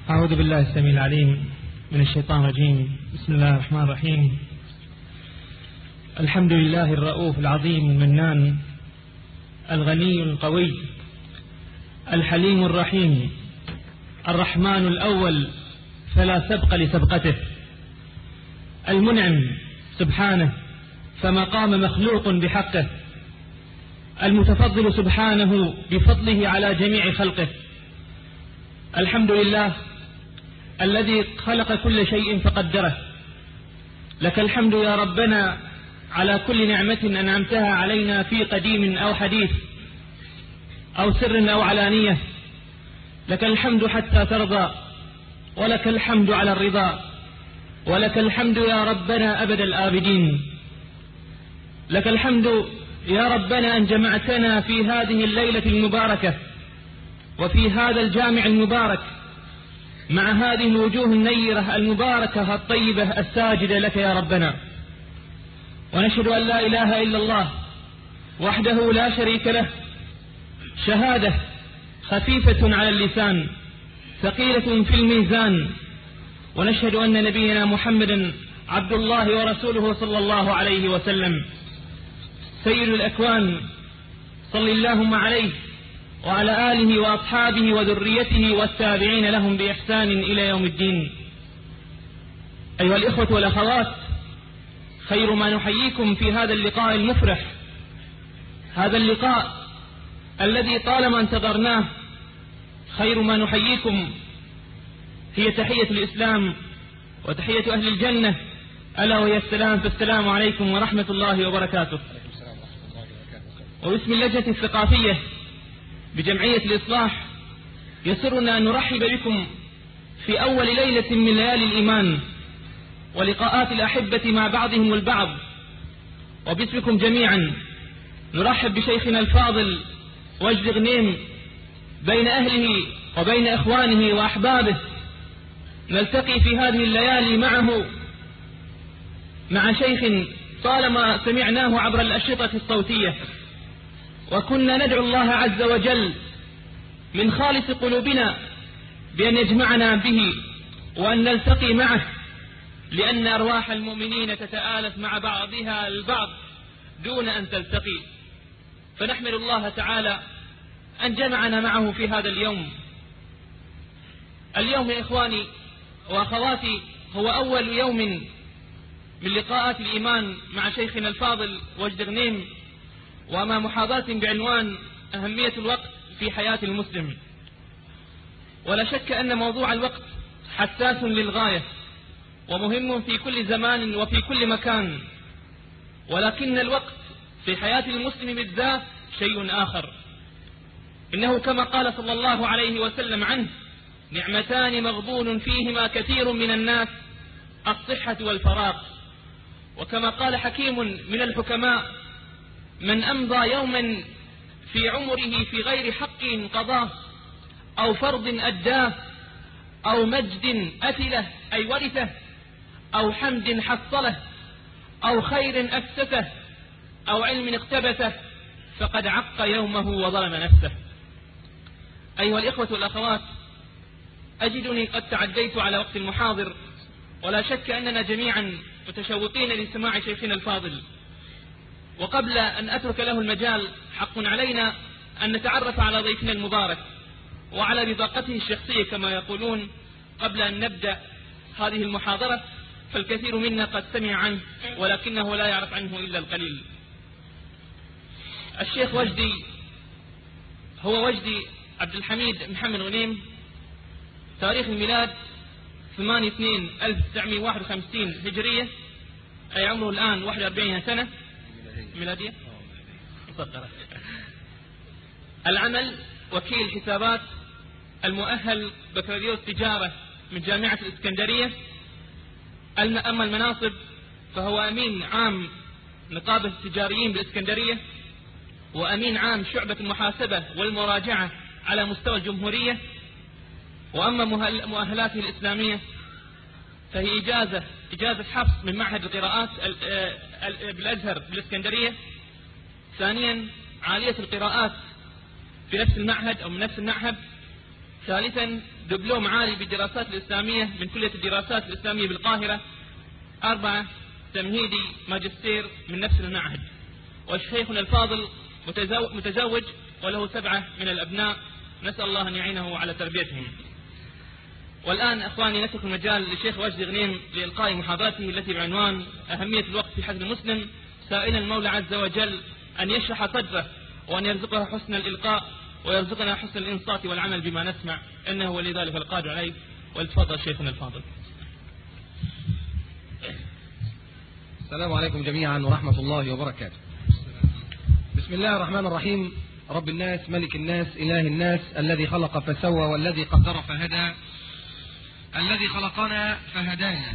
أعوذ بالله السميع العليم من الشيطان الرجيم بسم الله الرحمن الرحيم الحمد لله الرؤوف العظيم المنان الغني القوي الحليم الرحيم الرحمن الأول فلا سبق لسبقته المنعم سبحانه فما قام مخلوق بحقه المتفضل سبحانه بفضله على جميع خلقه الحمد لله الذي خلق كل شيء فقدره لك الحمد يا ربنا على كل نعمة أنعمتها علينا في قديم أو حديث أو سر أو علانية لك الحمد حتى ترضى ولك الحمد على الرضا ولك الحمد يا ربنا أبد الآبدين لك الحمد يا ربنا أن جمعتنا في هذه الليلة المباركة وفي هذا الجامع المبارك مع هذه الوجوه النيرة المباركة الطيبة الساجدة لك يا ربنا ونشهد أن لا إله إلا الله وحده لا شريك له شهادة خفيفة على اللسان ثقيلة في الميزان ونشهد أن نبينا محمدا عبد الله ورسوله صلى الله عليه وسلم سيد الأكوان صل اللهم عليه وعلى آله وأصحابه وذريته والتابعين لهم بإحسان إلى يوم الدين أيها الإخوة والأخوات خير ما نحييكم في هذا اللقاء المفرح هذا اللقاء الذي طالما انتظرناه خير ما نحييكم هي تحية الإسلام وتحية أهل الجنة ألا وهي السلام فالسلام عليكم ورحمة الله وبركاته وباسم اللجنة الثقافية بجمعية الإصلاح يسرنا أن نرحب بكم في أول ليلة من ليالي الإيمان ولقاءات الأحبة مع بعضهم البعض وباسمكم جميعا نرحب بشيخنا الفاضل وجد غنيم بين أهله وبين إخوانه وأحبابه نلتقي في هذه الليالي معه مع شيخ طالما سمعناه عبر الأشرطة الصوتية وكنا ندعو الله عز وجل من خالص قلوبنا بأن يجمعنا به وأن نلتقي معه لأن أرواح المؤمنين تتآلف مع بعضها البعض دون أن تلتقي فنحمد الله تعالى أن جمعنا معه في هذا اليوم اليوم يا إخواني وأخواتي هو أول يوم من لقاءات الإيمان مع شيخنا الفاضل وجد غنيم وأمام محاضرة بعنوان أهمية الوقت في حياة المسلم ولا شك أن موضوع الوقت حساس للغاية ومهم في كل زمان وفي كل مكان ولكن الوقت في حياة المسلم بالذات شيء آخر إنه كما قال صلى الله عليه وسلم عنه نعمتان مغبون فيهما كثير من الناس الصحة والفراغ وكما قال حكيم من الحكماء من أمضى يوما في عمره في غير حق قضاه أو فرض أداه أو مجد أثله أي ورثه أو حمد حصله أو خير أفسته أو علم اقتبسه فقد عق يومه وظلم نفسه أيها الإخوة والأخوات أجدني قد تعديت على وقت المحاضر ولا شك أننا جميعا متشوقين لسماع شيخنا الفاضل وقبل أن أترك له المجال حق علينا أن نتعرف على ضيفنا المبارك وعلى بطاقته الشخصية كما يقولون قبل أن نبدأ هذه المحاضرة فالكثير منا قد سمع عنه ولكنه لا يعرف عنه إلا القليل الشيخ وجدي هو وجدي عبد الحميد محمد غنيم تاريخ الميلاد 8 2 1951 هجرية أي عمره الآن 41 سنة ميلادية العمل وكيل حسابات المؤهل بكالوريوس تجارة من جامعة الإسكندرية أما المناصب فهو أمين عام نقابة التجاريين بالإسكندرية وأمين عام شعبة المحاسبة والمراجعة على مستوى الجمهورية وأما مؤهلاته الإسلامية فهي إجازة إجازة حفص من معهد القراءات آه، بالأزهر بالإسكندرية ثانيا عالية القراءات في نفس المعهد أو من نفس المعهد ثالثا دبلوم عالي بالدراسات الإسلامية من كلية الدراسات الإسلامية بالقاهرة أربعة تمهيدي ماجستير من نفس المعهد وشيخنا الفاضل متزوج وله سبعة من الأبناء نسأل الله أن يعينه على تربيتهم والآن أخواني نترك المجال للشيخ وجدي غنيم لإلقاء محاضرته التي بعنوان أهمية الوقت في حزم المسلم سائلا المولى عز وجل أن يشرح صدره وأن يرزقه حسن الإلقاء ويرزقنا حسن الإنصات والعمل بما نسمع إنه ولي ذلك القادر عليه ولتفضل شيخنا الفاضل السلام عليكم جميعا ورحمة الله وبركاته بسم الله الرحمن الرحيم رب الناس ملك الناس إله الناس الذي خلق فسوى والذي قدر فهدى الذي خلقنا فهدانا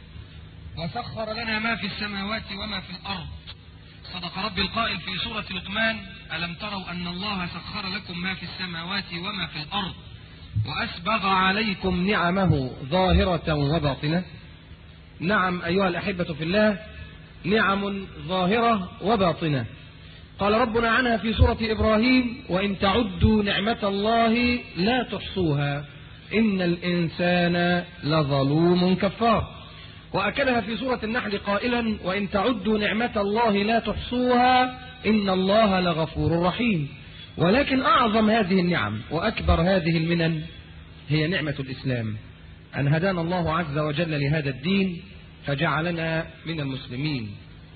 وسخر لنا ما في السماوات وما في الأرض صدق رب القائل في سورة لقمان ألم تروا أن الله سخر لكم ما في السماوات وما في الأرض وأسبغ عليكم نعمه ظاهرة وباطنة نعم أيها الأحبة في الله نعم ظاهرة وباطنة قال ربنا عنها في سورة إبراهيم وإن تعدوا نعمة الله لا تحصوها إن الإنسان لظلوم كفار وأكدها في سورة النحل قائلا وإن تعدوا نعمة الله لا تحصوها إن الله لغفور رحيم ولكن أعظم هذه النعم وأكبر هذه المنن هي نعمة الإسلام أن هدانا الله عز وجل لهذا الدين فجعلنا من المسلمين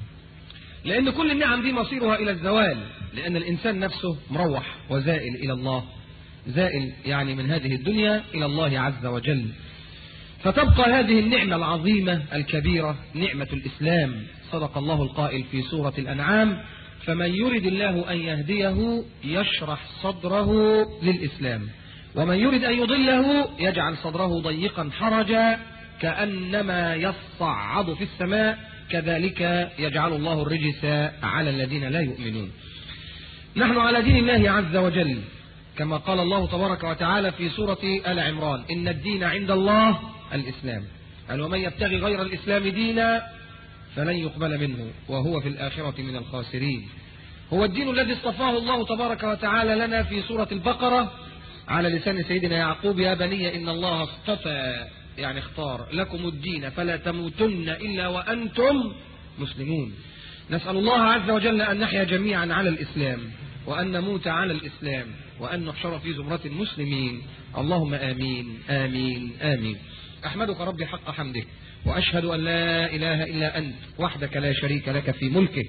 لأن كل النعم دي مصيرها إلى الزوال لأن الإنسان نفسه مروح وزائل إلى الله زائل يعني من هذه الدنيا إلى الله عز وجل فتبقى هذه النعمة العظيمة الكبيرة نعمة الإسلام صدق الله القائل في سورة الأنعام فمن يرد الله أن يهديه يشرح صدره للإسلام ومن يرد أن يضله يجعل صدره ضيقا حرجا كأنما يصعد في السماء كذلك يجعل الله الرجس على الذين لا يؤمنون نحن على دين الله عز وجل كما قال الله تبارك وتعالى في سورة آل عمران إن الدين عند الله الإسلام قال ومن يبتغي غير الإسلام دينا فلن يقبل منه وهو في الآخرة من الخاسرين هو الدين الذي اصطفاه الله تبارك وتعالى لنا في سورة البقرة على لسان سيدنا يعقوب يا بني إن الله اصطفى يعني اختار لكم الدين فلا تموتن إلا وأنتم مسلمون نسأل الله عز وجل أن نحيا جميعا على الإسلام وأن نموت على الإسلام وأن نحشر في زمرة المسلمين اللهم آمين آمين آمين أحمدك ربي حق حمدك وأشهد أن لا إله إلا أنت وحدك لا شريك لك في ملكه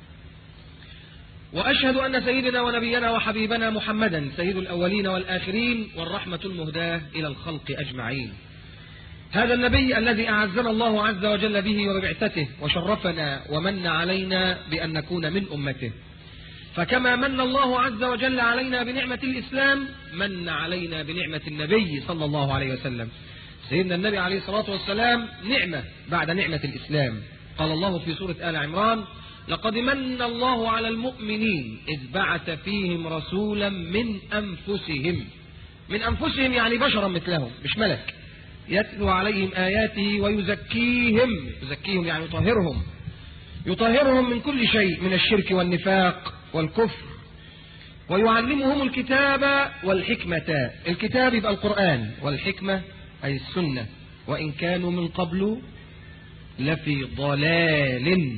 وأشهد أن سيدنا ونبينا وحبيبنا محمدا سيد الأولين والآخرين والرحمة المهداة إلى الخلق أجمعين هذا النبي الذي أعزنا الله عز وجل به وببعثته وشرفنا ومن علينا بأن نكون من أمته فكما من الله عز وجل علينا بنعمة الإسلام من علينا بنعمة النبي صلى الله عليه وسلم سيدنا النبي عليه الصلاة والسلام نعمة بعد نعمة الإسلام قال الله في سورة آل عمران لقد من الله على المؤمنين إذ بعث فيهم رسولا من أنفسهم من أنفسهم يعني بشرا مثلهم مش ملك يتلو عليهم آياته ويزكيهم يزكيهم يعني يطهرهم يطهرهم من كل شيء من الشرك والنفاق والكفر ويعلمهم الكتاب والحكمة الكتاب يبقى القرآن والحكمة أي السنة وإن كانوا من قبل لفي ضلال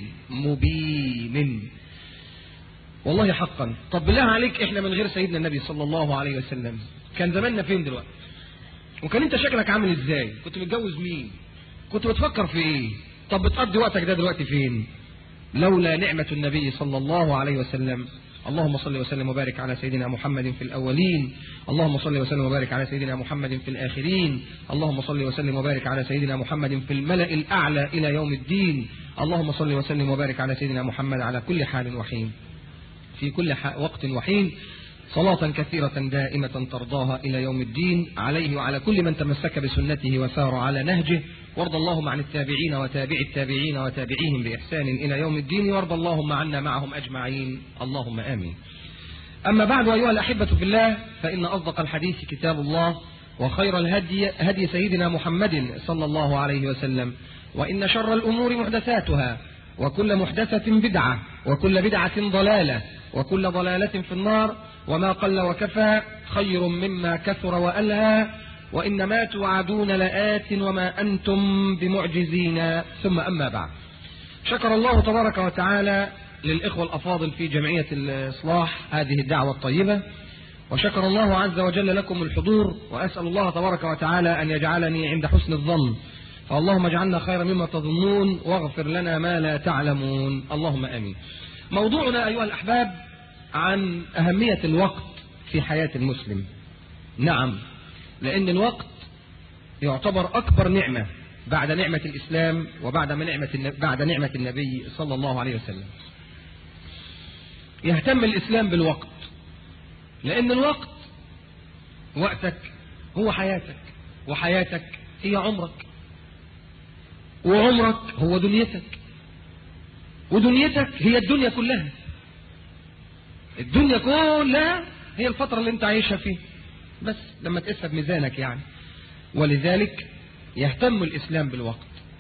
مبين والله حقا طب بالله عليك احنا من غير سيدنا النبي صلى الله عليه وسلم كان زماننا فين دلوقتي وكان انت شكلك عامل ازاي كنت متجوز مين كنت بتفكر في ايه طب بتقضي وقتك ده دلوقتي فين لولا نعمة النبي صلى الله عليه وسلم اللهم صل وسلم وبارك على سيدنا محمد في الأولين اللهم صل وسلم وبارك على سيدنا محمد في الآخرين اللهم صل وسلم وبارك على سيدنا محمد في الملأ الأعلى إلى يوم الدين اللهم صل وسلم وبارك على سيدنا محمد على كل حال وحين في كل وقت وحين صلاة كثيرة دائمة ترضاها إلى يوم الدين عليه وعلى كل من تمسك بسنته وسار على نهجه وارض اللهم عن التابعين وتابع التابعين وتابعيهم بإحسان إلى يوم الدين وارض اللهم عنا معهم أجمعين اللهم آمين أما بعد أيها الأحبة في الله فإن أصدق الحديث كتاب الله وخير الهدي هدي سيدنا محمد صلى الله عليه وسلم وإن شر الأمور محدثاتها وكل محدثة بدعة وكل بدعة ضلالة وكل ضلالة في النار وما قل وكفى خير مما كثر وألهى وإنما توعدون لآت وما أنتم بمعجزين ثم أما بعد شكر الله تبارك وتعالى للإخوة الأفاضل في جمعية الإصلاح هذه الدعوة الطيبة وشكر الله عز وجل لكم الحضور وأسأل الله تبارك وتعالى أن يجعلني عند حسن الظن فاللهم اجعلنا خيرا مما تظنون واغفر لنا ما لا تعلمون اللهم امين. موضوعنا ايها الاحباب عن اهميه الوقت في حياه المسلم. نعم لان الوقت يعتبر اكبر نعمه بعد نعمه الاسلام وبعد نعمه بعد نعمه النبي صلى الله عليه وسلم. يهتم الاسلام بالوقت لان الوقت وقتك هو حياتك وحياتك هي عمرك وعمرك هو دنيتك ودنيتك هي الدنيا كلها الدنيا كلها هي الفترة اللي انت عايشها فيها بس لما تقيسها بميزانك يعني ولذلك يهتم الإسلام بالوقت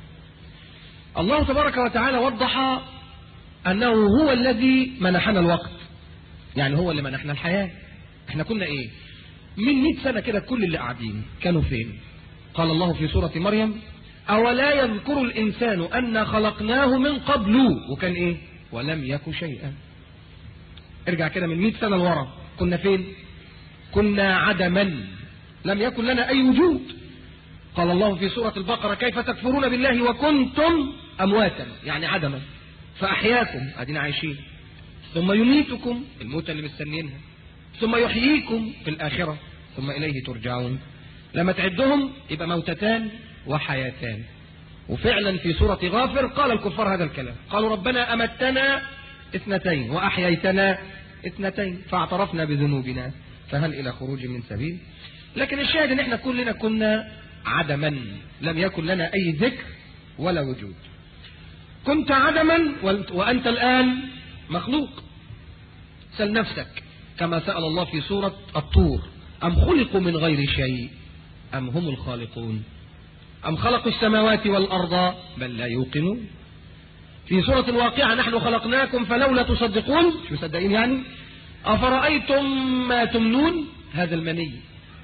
الله تبارك وتعالى وضح أنه هو الذي منحنا الوقت يعني هو اللي منحنا الحياة احنا كنا ايه من 100 سنة كده كل اللي قاعدين كانوا فين قال الله في سورة مريم أولا يذكر الإنسان أن خلقناه من قبل وكان إيه ولم يك شيئا ارجع كده من 100 سنة لورا كنا فين كنا عدما لم يكن لنا أي وجود قال الله في سورة البقرة كيف تكفرون بالله وكنتم أمواتا يعني عدما فأحياكم أدينا عايشين ثم يميتكم الموت اللي مستنيينها ثم يحييكم في الآخرة ثم إليه ترجعون لما تعدهم يبقى موتتان وحياتان وفعلا في سورة غافر قال الكفار هذا الكلام قالوا ربنا أمتنا اثنتين وأحييتنا اثنتين فاعترفنا بذنوبنا فهل إلى خروج من سبيل لكن الشاهد ان احنا كلنا كنا عدما لم يكن لنا أي ذكر ولا وجود كنت عدما وأنت الآن مخلوق سل نفسك كما سأل الله في سورة الطور أم خلقوا من غير شيء أم هم الخالقون أم خلقوا السماوات والأرض بل لا يوقنون في سورة الواقعة نحن خلقناكم فلولا تصدقون شو مصدقين يعني أفرأيتم ما تمنون هذا المني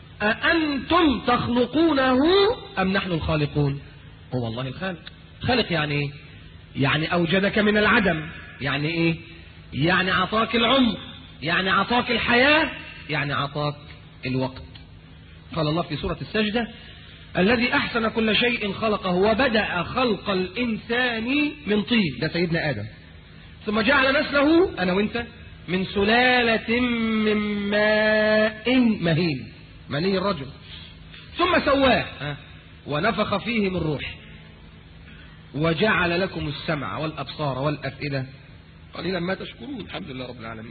أأنتم تخلقونه أم نحن الخالقون هو الله الخالق خالق يعني إيه يعني أوجدك من العدم يعني إيه يعني عطاك العمر يعني عطاك الحياة يعني عطاك الوقت قال الله في سورة السجدة الذي أحسن كل شيء خلقه وبدأ خلق الإنسان من طين ده سيدنا آدم ثم جعل نسله أنا وإنت من سلالة من ماء مهين مني الرجل ثم سواه ونفخ فيه من روح وجعل لكم السمع والأبصار والأفئدة قليلا ما تشكرون الحمد لله رب العالمين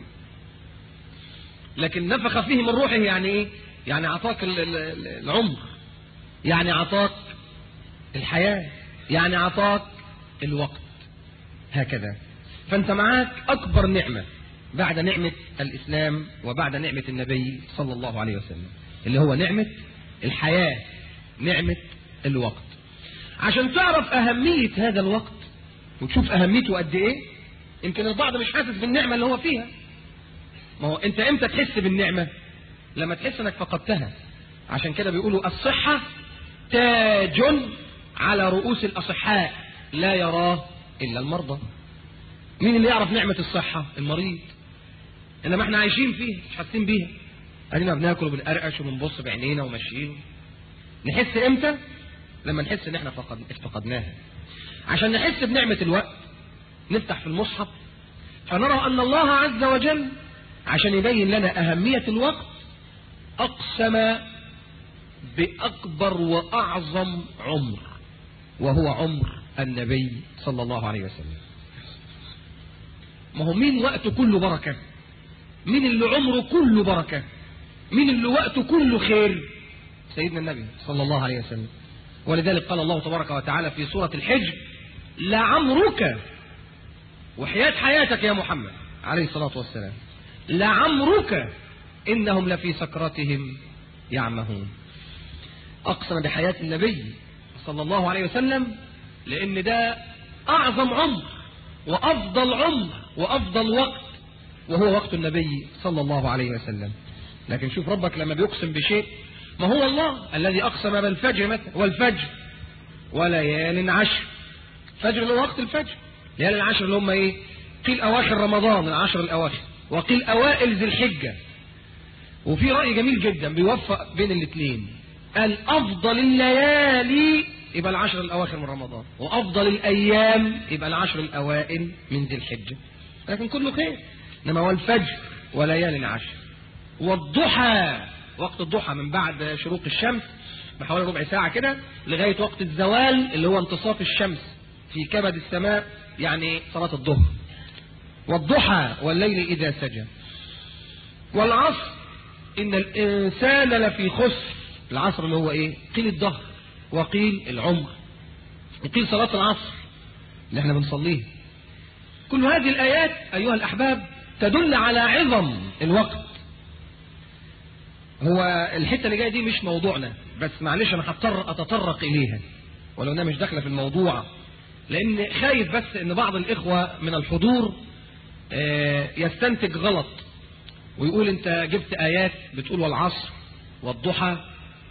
لكن نفخ فيه من روحه يعني ايه يعني اعطاك العمر يعني عطاك الحياة يعني عطاك الوقت هكذا فانت معاك اكبر نعمة بعد نعمة الاسلام وبعد نعمة النبي صلى الله عليه وسلم اللي هو نعمة الحياة نعمة الوقت عشان تعرف اهمية هذا الوقت وتشوف اهميته قد ايه يمكن البعض مش حاسس بالنعمة اللي هو فيها ما هو انت امتى تحس بالنعمة لما تحس انك فقدتها عشان كده بيقولوا الصحة تاج على رؤوس الأصحاء لا يراه إلا المرضى مين اللي يعرف نعمة الصحة المريض إنما احنا عايشين فيه مش حاسين بيها أدينا بناكل وبنقرقش وبنبص بعينينا وماشيين نحس إمتى لما نحس إن احنا فقد... افتقدناها عشان نحس بنعمة الوقت نفتح في المصحف فنرى أن الله عز وجل عشان يبين لنا أهمية الوقت أقسم بأكبر وأعظم عمر وهو عمر النبي صلى الله عليه وسلم ما هو مين وقته كله بركة مين اللي عمره كله بركة مين اللي وقته كله خير سيدنا النبي صلى الله عليه وسلم ولذلك قال الله تبارك وتعالى في سورة الحج لعمرك وحياة حياتك يا محمد عليه الصلاة والسلام لعمرك إنهم لفي سكرتهم يعمهون أقسم بحياة النبي صلى الله عليه وسلم لأن ده أعظم عمر وأفضل عمر وأفضل وقت وهو وقت النبي صلى الله عليه وسلم لكن شوف ربك لما بيقسم بشيء ما هو الله الذي أقسم بالفجر مثلا والفجر وليال عشر فجر اللي هو وقت الفجر ليالي العشر اللي هم ايه قيل أواخر رمضان العشر الأواخر وقيل أوائل ذي الحجة وفي رأي جميل جدا بيوفق بين الاثنين قال أفضل الليالي يبقى العشر الأواخر من رمضان وأفضل الأيام يبقى العشر الأوائل من ذي الحجة لكن كله خير إنما هو الفجر وليال العشر والضحى وقت الضحى من بعد شروق الشمس بحوالي ربع ساعة كده لغاية وقت الزوال اللي هو انتصاف الشمس في كبد السماء يعني صلاة الظهر والضحى والليل إذا سجى والعصر إن الإنسان لفي خسر العصر اللي هو إيه قيل الظهر وقيل العمر وقيل صلاة العصر اللي احنا بنصليه كل هذه الآيات أيها الأحباب تدل على عظم الوقت هو الحتة اللي جاية دي مش موضوعنا بس معلش أنا هضطر أتطرق إليها ولو أنها مش داخلة في الموضوع لأن خايف بس أن بعض الإخوة من الحضور يستنتج غلط ويقول أنت جبت آيات بتقول والعصر والضحى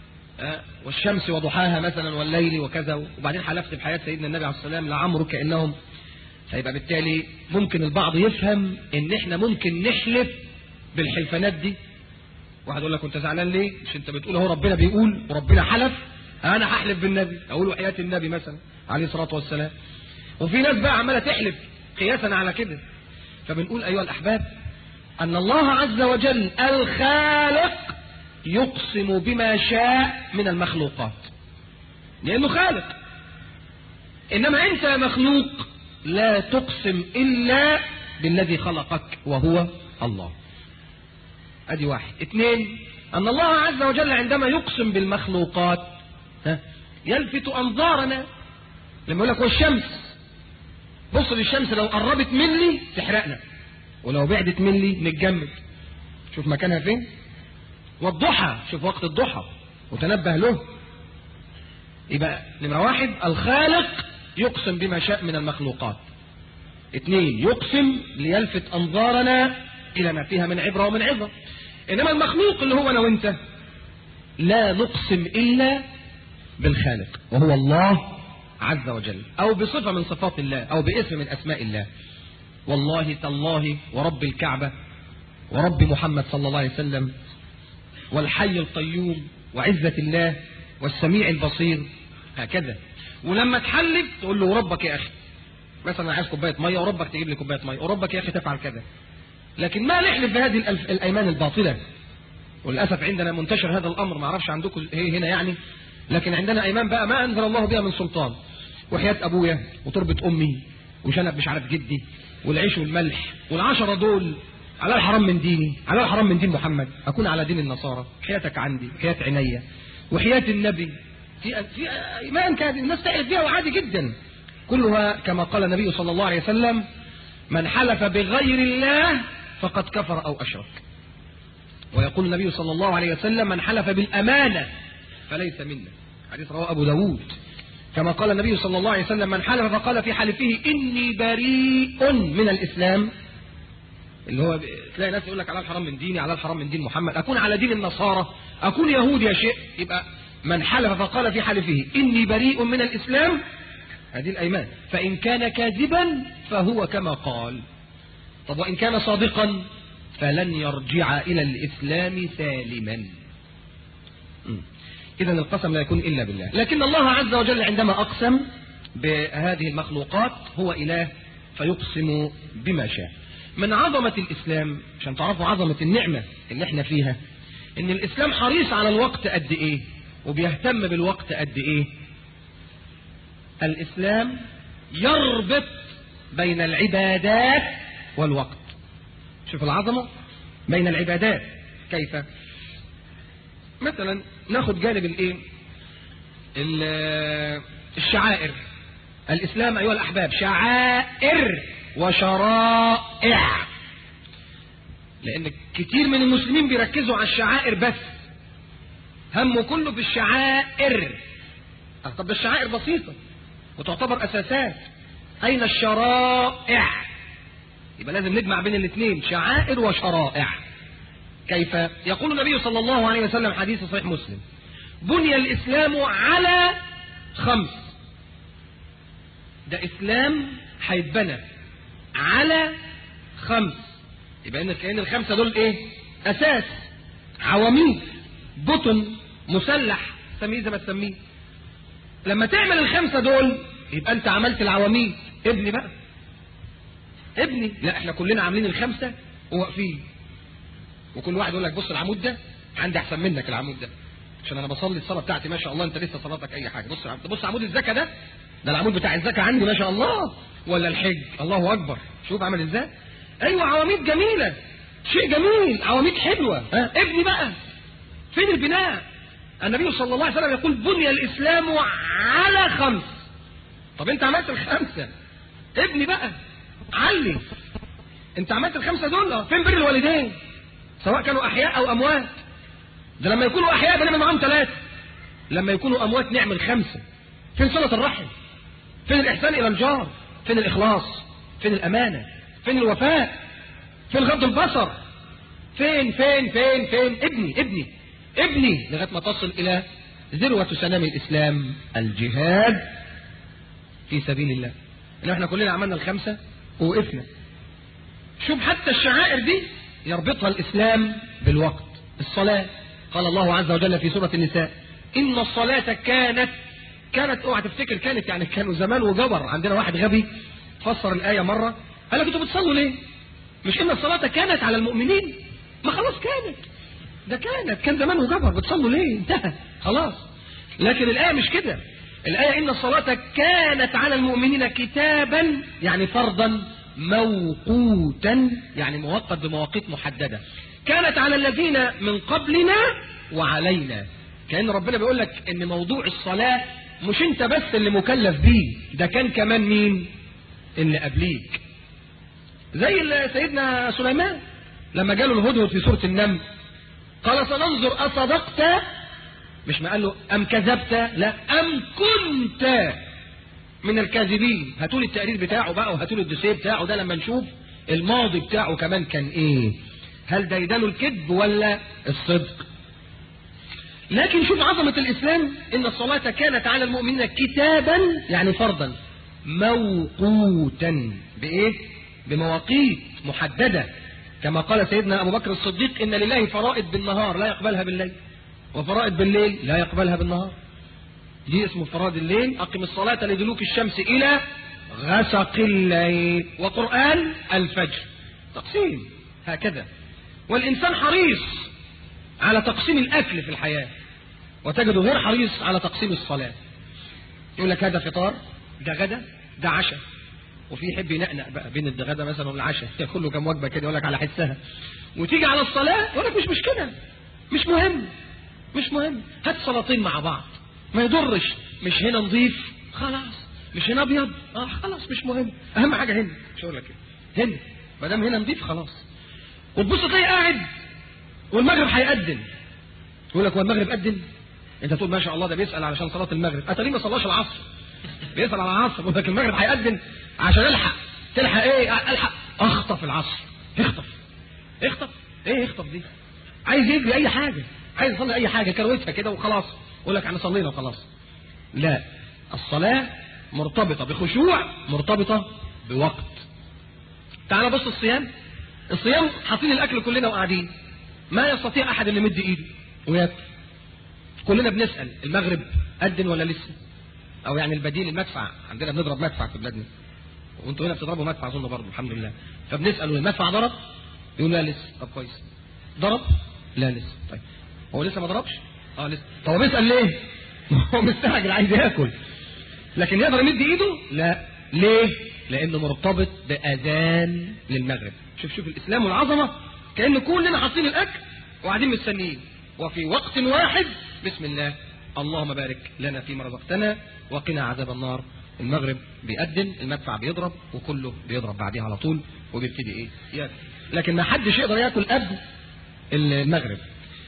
والشمس وضحاها مثلا والليل وكذا وبعدين حلفت بحياة سيدنا النبي عليه الصلاة والسلام لعمرك إنهم فيبقى بالتالي ممكن البعض يفهم ان احنا ممكن نحلف بالحلفانات دي واحد يقول لك انت زعلان ليه مش انت بتقول اهو ربنا بيقول وربنا حلف انا هحلف بالنبي اقول حياة النبي مثلا عليه الصلاة والسلام وفي ناس بقى عمالة تحلف قياسا على كده فبنقول ايها الاحباب ان الله عز وجل الخالق يقسم بما شاء من المخلوقات لانه خالق انما انت يا مخلوق لا تقسم إلا بالذي خلقك وهو الله ادي واحد اثنين أن الله عز وجل عندما يقسم بالمخلوقات ها يلفت أنظارنا لما يقول لك والشمس بص للشمس لو قربت ملي تحرقنا ولو بعدت ملي نتجمد شوف مكانها فين والضحى شوف وقت الضحى وتنبه له يبقى نمرة واحد الخالق يقسم بما شاء من المخلوقات اثنين يقسم ليلفت أنظارنا إلى ما فيها من عبرة ومن عظة إنما المخلوق اللي هو أنا وإنت لا نقسم إلا بالخالق وهو الله عز وجل أو بصفة من صفات الله أو باسم من أسماء الله والله تالله ورب الكعبة ورب محمد صلى الله عليه وسلم والحي القيوم وعزة الله والسميع البصير هكذا ولما تحلف تقول له وربك يا أخي مثلا عايز كوباية مية وربك تجيب لي كوباية مية وربك يا أخي تفعل كذا لكن ما نحلف بهذه الألف الأيمان الباطلة وللأسف عندنا منتشر هذا الأمر ما اعرفش عندكم هي هنا يعني لكن عندنا أيمان بقى ما أنزل الله بها من سلطان وحياة أبويا وتربة أمي وشنب مش عارف جدي والعيش والملح والعشرة دول على الحرام من ديني على الحرام من دين محمد أكون على دين النصارى حياتك عندي حياة عينيا وحياة النبي في في إيمان كان الناس تحلف بها وعادي جدا كلها كما قال النبي صلى الله عليه وسلم من حلف بغير الله فقد كفر أو أشرك ويقول النبي صلى الله عليه وسلم من حلف بالأمانة فليس منا حديث رواه أبو داود كما قال النبي صلى الله عليه وسلم من حلف فقال في حلفه إني بريء من الإسلام اللي هو تلاقي ناس يقول لك على الحرام من ديني على الحرام من دين محمد أكون على دين النصارى أكون يهودي يا شيء يبقى من حلف فقال في حلفه إني بريء من الإسلام هذه الأيمان فإن كان كاذبا فهو كما قال طب وإن كان صادقا فلن يرجع إلى الإسلام سالما إذا القسم لا يكون إلا بالله لكن الله عز وجل عندما أقسم بهذه المخلوقات هو إله فيقسم بما شاء من عظمة الإسلام عشان تعرفوا عظمة النعمة اللي احنا فيها إن الإسلام حريص على الوقت قد إيه وبيهتم بالوقت قد إيه الإسلام يربط بين العبادات والوقت شوف العظمة بين العبادات كيف مثلا ناخد جانب الايه الشعائر الإسلام أيها الأحباب شعائر وشرائع لأن كتير من المسلمين بيركزوا على الشعائر بس همه كله في الشعائر طب الشعائر بسيطة وتعتبر أساسات أين الشرائع يبقى لازم نجمع بين الاثنين شعائر وشرائع كيف يقول النبي صلى الله عليه وسلم حديث صحيح مسلم بني الإسلام على خمس ده إسلام هيتبنى على خمس يبقى إن كأن الخمسة دول إيه؟ أساس عواميد بطن مسلح سميه زي ما تسميه لما تعمل الخمسة دول يبقى أنت عملت العواميد ابني بقى ابني لا احنا كلنا عاملين الخمسة وواقفين وكل واحد يقول لك بص العمود ده عندي احسن منك العمود ده عشان انا بصلي الصلاه بتاعتي ما شاء الله انت لسه صلاتك اي حاجه بص بص عمود الزكاه ده ده العمود بتاع الزكاه عندي ما شاء الله ولا الحج الله اكبر شوف عمل ازاي ايوه عواميد جميله شيء جميل عواميد حلوه ها ابني بقى فين البناء النبي صلى الله عليه وسلم يقول بني الاسلام على خمس طب انت عملت الخمسه ابني بقى علي انت عملت الخمسه دول فين بر الوالدين سواء كانوا احياء او اموات ده لما يكونوا احياء بنعمل معاهم ثلاثه لما يكونوا اموات نعمل خمسه فين صله الرحم فين الاحسان الى الجار فين الاخلاص فين الامانه فين الوفاء فين غض البصر فين فين فين فين ابني ابني ابني لغايه ما تصل الى ذروه سنام الاسلام الجهاد في سبيل الله ان احنا كلنا عملنا الخمسه ووقفنا شوف حتى الشعائر دي يربطها الاسلام بالوقت الصلاه قال الله عز وجل في سوره النساء ان الصلاه كانت كانت اوعى تفتكر كانت يعني كانوا زمان وجبر عندنا واحد غبي فسر الايه مره قال لك انتوا بتصلوا ليه مش ان الصلاه كانت على المؤمنين ما خلاص كانت ده كانت كان زمان وجبر بتصلوا ليه انتهى خلاص لكن الايه مش كده الايه ان الصلاه كانت على المؤمنين كتابا يعني فرضا موقوتا يعني موقت بمواقيت محدده كانت على الذين من قبلنا وعلينا كان ربنا بيقول لك ان موضوع الصلاه مش انت بس اللي مكلف بيه ده كان كمان مين اللي قبليك زي سيدنا سليمان لما جاله الهدهد في سوره النمل قال سننظر اصدقت مش ما قال له ام كذبت لا ام كنت من الكاذبين هاتوا لي التقرير بتاعه بقى وهاتوا لي الدوسيه بتاعه ده لما نشوف الماضي بتاعه كمان كان ايه هل ده يداله الكذب ولا الصدق لكن شوف عظمة الإسلام إن الصلاة كانت على المؤمنين كتابا يعني فرضا موقوتا بإيه؟ بمواقيت محددة كما قال سيدنا أبو بكر الصديق إن لله فرائض بالنهار لا يقبلها بالليل وفرائض بالليل لا يقبلها بالنهار دي اسمه فرائض الليل أقم الصلاة لدلوك الشمس إلى غسق الليل وقرآن الفجر تقسيم هكذا والإنسان حريص على تقسيم الأكل في الحياة وتجده غير حريص على تقسيم الصلاة يقول لك هذا فطار ده غدا ده عشاء وفي يحب ينقنق بقى بين الغدا مثلا والعشاء ياكل له كام وجبه كده يقول لك على حسها وتيجي على الصلاه يقول لك مش مشكله مش مهم مش مهم هات صلاتين مع بعض ما يضرش مش هنا نظيف خلاص مش هنا ابيض اه خلاص مش مهم اهم حاجه هنا مش هقول لك كده هنا ما دام هنا نظيف خلاص وتبص تلاقي قاعد والمغرب هيأذن يقول لك هو المغرب أذن انت تقول ما شاء الله ده بيسأل علشان صلاة المغرب اتاريه ما صلاش العصر بيسأل على العصر يقول لك المغرب هيأذن عشان الحق تلحق ايه الحق اخطف العصر اخطف اخطف ايه اخطف دي عايز يجري اي حاجة عايز يصلي اي حاجة كروتها كده وخلاص يقول لك احنا صلينا وخلاص لا الصلاة مرتبطة بخشوع مرتبطة بوقت تعال بص الصيام الصيام حاطين الاكل كلنا وقاعدين ما يستطيع احد اللي يمد ايده وياكل كلنا بنسال المغرب اذن ولا لسه او يعني البديل المدفع عندنا بنضرب مدفع في بلادنا وانتوا هنا بتضربوا مدفع اظن برضه الحمد لله فبنسال المدفع ضرب يقول لا لسه طب كويس ضرب لا لسه طيب هو لسه ما ضربش اه لسه طب هو بيسال ليه هو مستعجل عايز ياكل لكن يقدر يمد ايده لا ليه لانه مرتبط باذان للمغرب شوف شوف الاسلام والعظمه كان كلنا حاطين الاكل وقاعدين مستنيين وفي وقت واحد بسم الله اللهم بارك لنا فيما رزقتنا وقنا عذاب النار المغرب بيأذن المدفع بيضرب وكله بيضرب بعديها على طول وبيبتدي ايه ياكل لكن ما حدش يقدر ياكل قبل المغرب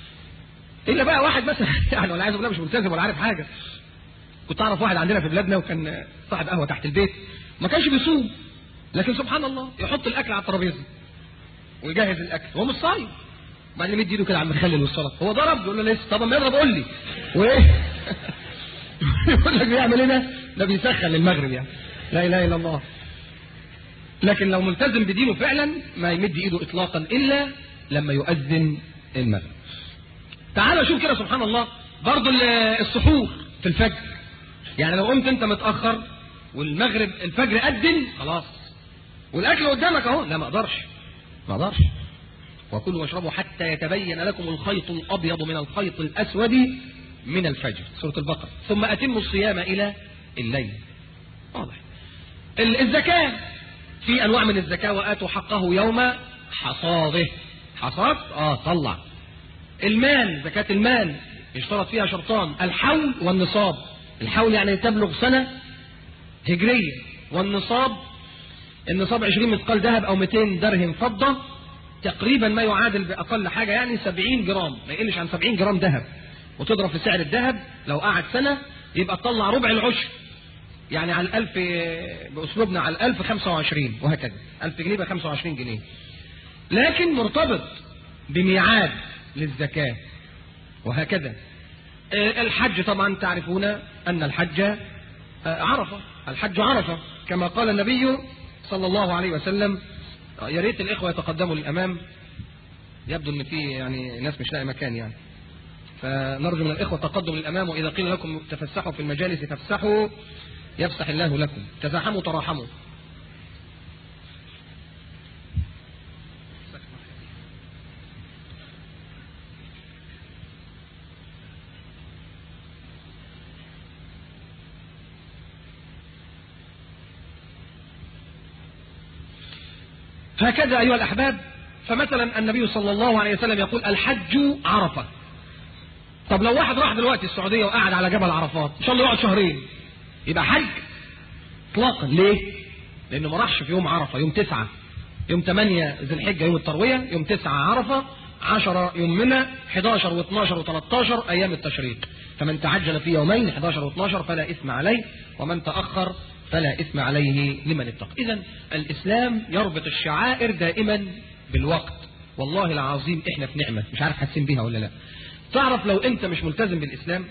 الا بقى واحد مثلا يعني ولا عايز اقول مش ملتزم ولا عارف حاجه كنت اعرف واحد عندنا في بلادنا وكان صاحب قهوه تحت البيت ما كانش بيصوم لكن سبحان الله يحط الاكل على الترابيزه ويجهز الاكل هو مش صايم بعدين يمد ايده كده على المخلل والسلطه هو ضرب يقول له لسه طب ما يضرب قول لي وايه يقول لك بيعمل ايه ده ده بيسخن للمغرب يعني لا اله الا الله لكن لو ملتزم بدينه فعلا ما يمد ايده اطلاقا الا لما يؤذن المغرب تعالوا شوف كده سبحان الله برضو ال- السحور في الفجر يعني لو قمت انت متاخر والمغرب الفجر اذن خلاص والاكل قدامك اهو لا ما اقدرش ما اقدرش وكلوا واشربوا حتى يتبين لكم الخيط الابيض من الخيط الاسود من الفجر سوره البقره ثم اتموا الصيام الى الليل واضح ال- الزكاه في انواع من الزكاه واتوا حقه يوم حصاده حصاد اه طلع المال زكاه المال يشترط فيها شرطان الحول والنصاب الحول يعني تبلغ سنه هجريه والنصاب النصاب 20 مثقال ذهب او 200 درهم فضه تقريبا ما يعادل باقل حاجه يعني 70 جرام ما يقلش عن 70 جرام ذهب وتضرب في سعر الذهب لو قعد سنه يبقى تطلع ربع العشر يعني على الألف بأسلوبنا على الألف 25 وهكذا ألف جنيه ب 25 جنيه لكن مرتبط بميعاد للزكاة وهكذا آه، الحج طبعا تعرفون أن الحج آه، عرفة الحج عرفة كما قال النبي صلى الله عليه وسلم آه، يا ريت الإخوة يتقدموا للأمام يبدو أن في يعني ناس مش لاقي مكان يعني فنرجو من الإخوة التقدم للأمام وإذا قيل لكم تفسحوا في المجالس فافسحوا يفسح الله لكم تزاحموا تراحموا هكذا أيها الأحباب فمثلا النبي صلى الله عليه وسلم يقول الحج عرفة طب لو واحد راح دلوقتي السعودية وقعد على جبل عرفات إن شاء الله يقعد شهرين يبقى حج اطلاقا ليه؟ لأنه ما راحش في يوم عرفة يوم تسعة يوم 8 ذي الحجة يوم التروية يوم 9 عرفة 10 يوم منى 11 و12 و13 أيام التشريق فمن تعجل في يومين 11 و12 فلا إثم عليه ومن تأخر فلا إثم عليه لمن اتقى إذا الإسلام يربط الشعائر دائما بالوقت والله العظيم إحنا في نعمة مش عارف حاسين بيها ولا لا تعرف لو أنت مش ملتزم بالإسلام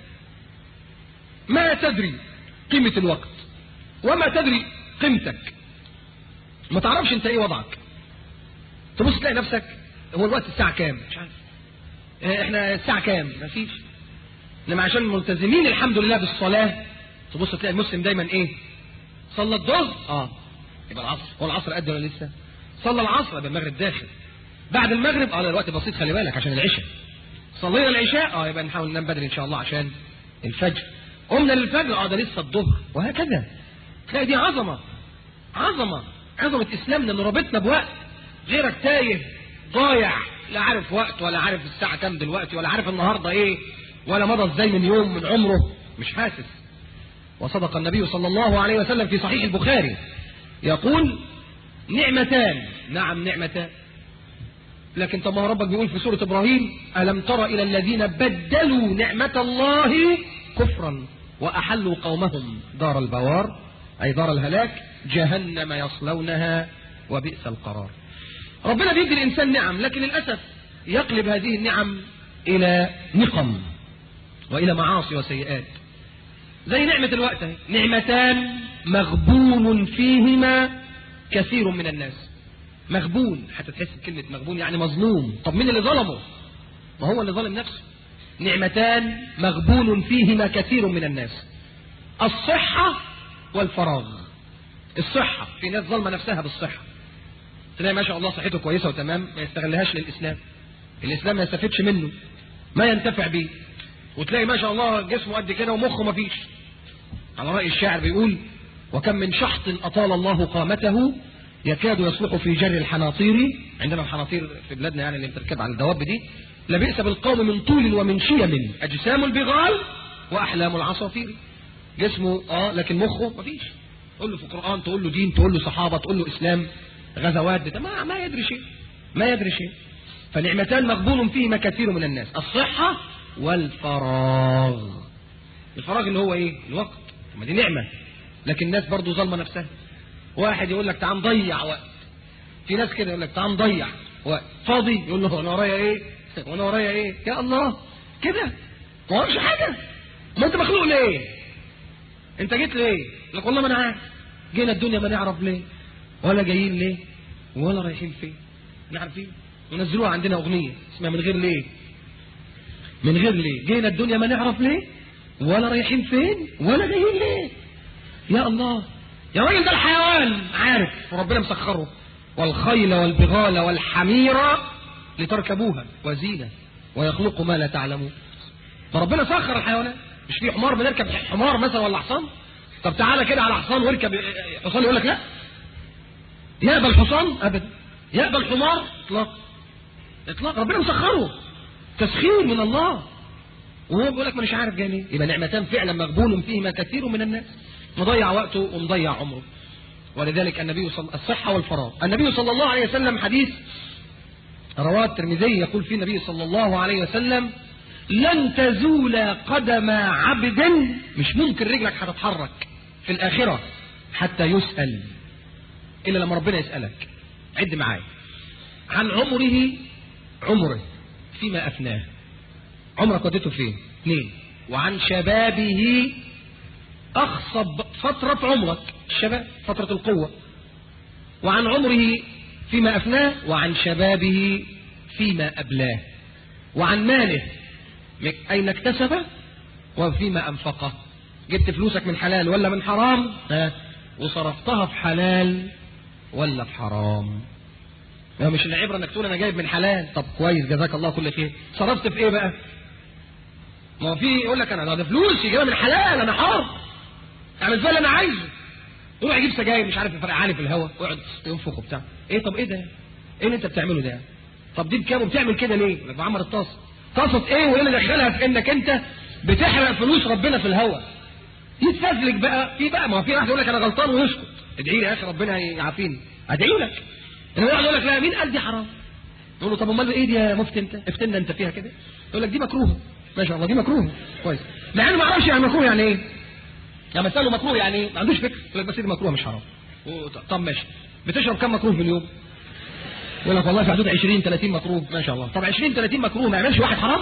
ما تدري قيمة الوقت وما تدري قيمتك ما تعرفش انت ايه وضعك تبص تلاقي نفسك هو الوقت الساعة كام مش عارف اه، احنا الساعة كام مفيش انما عشان ملتزمين الحمد لله بالصلاة تبص تلاقي المسلم دايما ايه صلى الظهر اه يبقى العصر هو العصر قد ولا لسه صلى العصر يبقى المغرب داخل بعد المغرب اه ده الوقت بسيط خلي بالك عشان العشاء صلينا العشاء اه يبقى نحاول ننام بدري ان شاء الله عشان الفجر قمنا للفجر اه ده لسه الظهر وهكذا تلاقي دي عظمه عظمه عظمه اسلامنا انه رابطنا بوقت غيرك تايه ضايع لا عارف وقت ولا عارف الساعه كام دلوقتي ولا عارف النهارده ايه ولا مضى ازاي من يوم من عمره مش حاسس وصدق النبي صلى الله عليه وسلم في صحيح البخاري يقول نعمتان نعم نعمتان لكن طب ما هو ربك بيقول في سورة إبراهيم ألم تر إلى الذين بدلوا نعمة الله كفرا وأحلوا قومهم دار البوار أي دار الهلاك جهنم يصلونها وبئس القرار ربنا بيدي الإنسان نعم لكن للأسف يقلب هذه النعم إلى نقم وإلى معاصي وسيئات زي نعمة الوقت اهي. نعمتان مغبون فيهما كثير من الناس مغبون حتى تحس بكلمة مغبون يعني مظلوم طب مين اللي ظلمه ما هو اللي ظلم نفسه نعمتان مغبون فيهما كثير من الناس الصحة والفراغ الصحة في ناس ظلمة نفسها بالصحة تلاقي ما شاء الله صحته كويسة وتمام ما يستغلهاش للإسلام الإسلام ما يستفدش منه ما ينتفع بيه وتلاقي ما شاء الله جسمه قد كده ومخه ما فيش على رأي الشاعر بيقول وكم من شحط أطال الله قامته يكاد يصلح في جر الحناطير عندنا الحناطير في بلادنا يعني اللي بتركب على الدواب دي لبئس بالقوم من طول ومن شيم أجسام البغال وأحلام العصافير جسمه اه لكن مخه مفيش تقول له في القرآن تقول له دين تقول له صحابة تقول له إسلام غزوات بتاع ما, ما يدري شيء ما يدري شيء فنعمتان مغبون فيهما كثير من الناس الصحة والفراغ الفراغ اللي هو ايه الوقت ما دي نعمة لكن الناس برضو ظالمة نفسها واحد يقول لك تعال نضيع وقت في ناس كده يقول لك تعال نضيع وقت فاضي يقول له انا ورايا ايه وانا ورايا ايه يا الله كده ما وراش حاجه ما انت مخلوق ليه انت جيت ليه لك والله ما انا عارف جينا الدنيا ما نعرف ليه ولا جايين ليه ولا رايحين فين عارفين ونزلوها عندنا اغنيه اسمها من غير ليه من غير ليه جينا الدنيا ما نعرف ليه ولا رايحين فين ولا جايين ليه يا الله يا راجل ده الحيوان عارف وربنا مسخره والخيل والبغال والحمير لتركبوها وزينة ويخلق ما لا تعلمون فربنا سخر الحيوانات مش في حمار بنركب حمار مثلا ولا حصان طب تعالى كده على حصان واركب حصان يقول لك لا يقبل الحصان ابدا يقبل الحمار اطلاق اطلاق ربنا مسخره تسخير من الله وهو بيقول لك مش عارف جاي ليه يبقى نعمتان فعلا مقبول فيهما كثير من الناس مضيع وقته ومضيع عمره ولذلك النبي صلى الصحة والفراغ النبي صلى الله عليه وسلم حديث رواه الترمذي يقول فيه النبي صلى الله عليه وسلم لن تزول قدم عبد مش ممكن رجلك هتتحرك في الآخرة حتى يسأل إلا لما ربنا يسألك عد معايا عن عمره عمره فيما أفناه عمرك وديته فين اثنين وعن شبابه أخصب فترة عمرك الشباب فترة القوة وعن عمره فيما أفناه وعن شبابه فيما أبلاه وعن ماله أين اكتسبه وفيما أنفقه جبت فلوسك من حلال ولا من حرام ها وصرفتها في حلال ولا في حرام ما مش العبرة انك تقول انا جايب من حلال طب كويس جزاك الله كل خير صرفت في ايه بقى ما هو في يقول لك انا ده فلوسي جايبها من حلال انا حر اعمل زي اللي انا عايزه يروح يجيب سجاير مش عارف يفرق عالي في الهواء ويقعد ينفخ وبتاع ايه طب ايه ده ايه اللي انت بتعمله ده طب دي بكام وبتعمل كده ليه يقول لك بعمر الطاسه طاسه ايه وايه اللي دخلها في انك انت بتحرق فلوس ربنا في الهواء يتفزلك بقى في بقى ما هو في واحد يقول لك انا غلطان ويسكت ادعي لي يا اخي ربنا يعافيني ادعي لك انما واحد يقول لك لا مين قال دي حرام يقول له طب امال ايه دي يا مفتي انت افتنا انت فيها كده يقول لك دي مكروهه ما شاء الله دي مكروهه كويس مع انه ما يعرفش يعني مكروه يعني ايه لما تساله مكروه يعني ايه ما عندوش فكره يقول لك بس دي مكروه مش حرام طب ماشي بتشرب كم مكروه في اليوم يقول لك والله في حدود 20 30 مكروه ما شاء الله طب 20 30 مكروه ما يعملش واحد حرام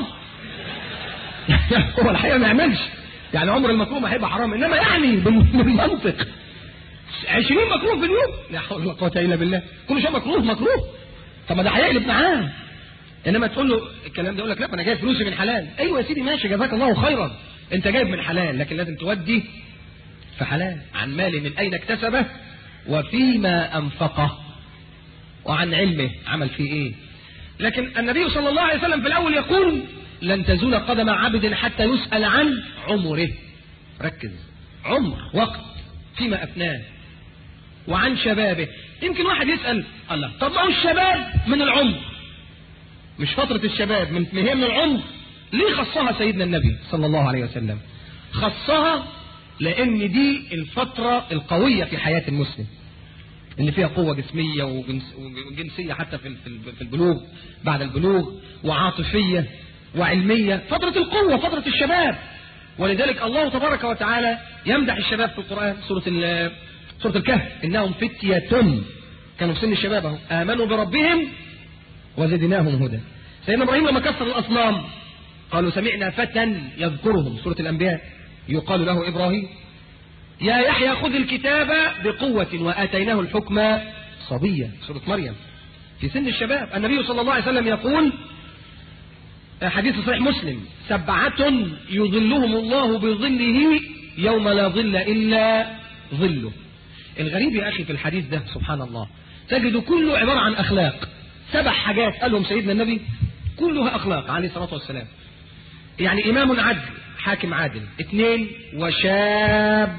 هو الحقيقه ما يعملش يعني عمر المكروه ما هيبقى حرام انما يعني بالمنطق 20 مكروه في اليوم لا حول ولا قوه الا بالله كل شيء مكروه مكروه طب ما ده هيقلب معاه انما تقول له الكلام ده يقول لك لا انا جايب فلوسي من حلال ايوه يا سيدي ماشي جزاك الله خيرا انت جايب من حلال لكن لازم تودي في حلال عن مال من اين اكتسبه وفيما انفقه وعن علمه عمل فيه ايه لكن النبي صلى الله عليه وسلم في الاول يقول لن تزول قدم عبد حتى يسأل عن عمره ركز عمر وقت فيما أفناه وعن شبابه يمكن واحد يسأل الله طب ما هو الشباب من العمر مش فترة الشباب من هي من العمر ليه خصها سيدنا النبي صلى الله عليه وسلم خصها لأن دي الفترة القوية في حياة المسلم اللي فيها قوة جسمية وجنسية حتى في البلوغ بعد البلوغ وعاطفية وعلمية فترة القوة فترة الشباب ولذلك الله تبارك وتعالى يمدح الشباب في القرآن سورة سورة الكهف إنهم فتية كانوا في سن الشباب اهو آمنوا بربهم وزدناهم هدى سيدنا إبراهيم لما كسر الأصنام قالوا سمعنا فتى يذكرهم سورة الأنبياء يقال له إبراهيم يا يحيى خذ الكتاب بقوة وآتيناه الحكم صبيا سورة مريم في سن الشباب النبي صلى الله عليه وسلم يقول حديث صحيح مسلم سبعة يظلهم الله بظله يوم لا ظل إلا ظله الغريب يا أخي في الحديث ده سبحان الله تجد كله عبارة عن أخلاق سبع حاجات قالهم سيدنا النبي كلها أخلاق عليه الصلاة والسلام يعني إمام عدل حاكم عادل اثنين وشاب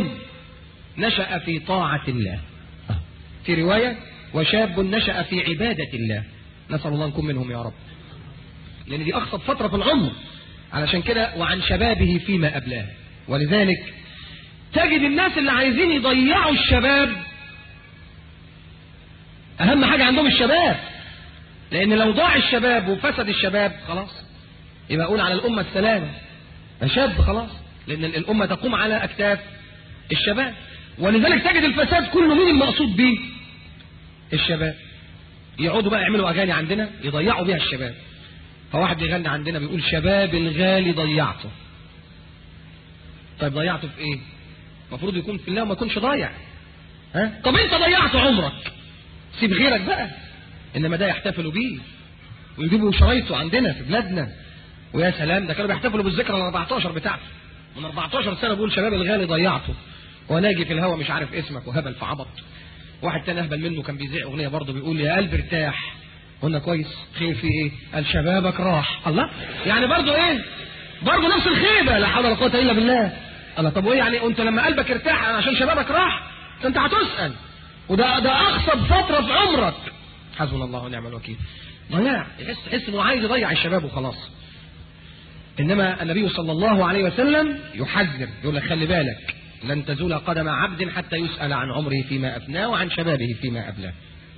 نشأ في طاعة الله في رواية وشاب نشأ في عبادة الله نسأل الله نكون منهم يا رب لأن دي أخصب فترة في العمر علشان كده وعن شبابه فيما أبلاه ولذلك تجد الناس اللي عايزين يضيعوا الشباب أهم حاجة عندهم الشباب لأن لو ضاع الشباب وفسد الشباب خلاص يبقى أقول على الأمة السلامة شاب خلاص لأن الأمة تقوم على أكتاف الشباب ولذلك تجد الفساد كله مين المقصود به الشباب يقعدوا بقى يعملوا أغاني عندنا يضيعوا بيها الشباب فواحد بيغني عندنا بيقول شباب الغالي ضيعته طيب ضيعته في ايه المفروض يكون في الله وما يكونش ضايع ها طب انت ضيعت عمرك سيب غيرك بقى انما ده يحتفلوا بيه ويجيبوا شرايطه عندنا في بلادنا ويا سلام ده كانوا بيحتفلوا بالذكرى ال 14 بتاعته من 14 سنه بيقول شباب الغالي ضيعته وناجي في الهوا مش عارف اسمك وهبل في عبط واحد تاني اهبل منه كان بيذيع اغنيه برضه بيقول يا قلب ارتاح قلنا كويس خير في ايه قال شبابك راح الله يعني برضه ايه برضه نفس الخيبه لا حول ولا قوه الا بالله الله طب وايه يعني انت لما قلبك ارتاح عشان شبابك راح ده انت هتسال وده ده اخصب فتره في عمرك حسبنا الله ونعم الوكيل ضياع يحس تحس انه عايز يضيع الشباب وخلاص انما النبي صلى الله عليه وسلم يحذر يقول لك خلي بالك لن تزول قدم عبد حتى يسأل عن عمره فيما أفناه وعن شبابه فيما أبلاه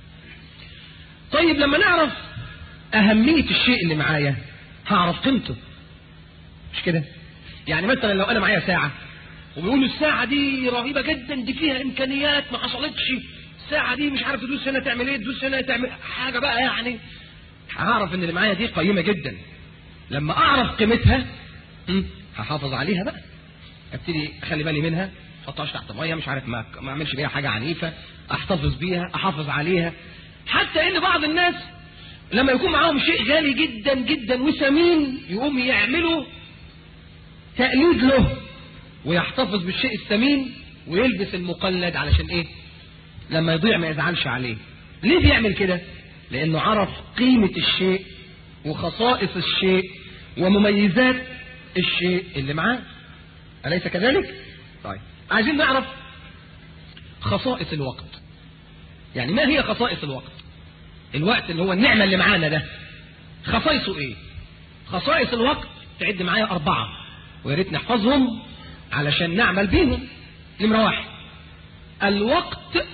طيب لما نعرف أهمية الشيء اللي معايا هعرف قيمته مش كده يعني مثلا لو أنا معايا ساعة وبيقولوا الساعة دي رهيبة جدا دي فيها إمكانيات ما حصلتش الساعة دي مش عارف تدوس هنا تعمل إيه تدوس هنا تعمل حاجة بقى يعني هعرف إن اللي معايا دي قيمة جدا لما أعرف قيمتها م، هحافظ عليها بقى ابتدي اخلي بالي منها ما احطهاش تحت ميه مش عارف ما ما اعملش بيها حاجه عنيفه احتفظ بيها احافظ عليها حتى ان بعض الناس لما يكون معاهم شيء غالي جدا جدا وثمين يقوم يعملوا تقليد له ويحتفظ بالشيء الثمين ويلبس المقلد علشان ايه لما يضيع ما يزعلش عليه ليه بيعمل كده لانه عرف قيمه الشيء وخصائص الشيء ومميزات الشيء اللي معاه أليس كذلك؟ طيب عايزين نعرف خصائص الوقت يعني ما هي خصائص الوقت الوقت اللي هو النعمة اللي معانا ده خصائصه ايه خصائص الوقت تعد معايا أربعة ويا ريت نحفظهم علشان نعمل بيهم نمرة واحد الوقت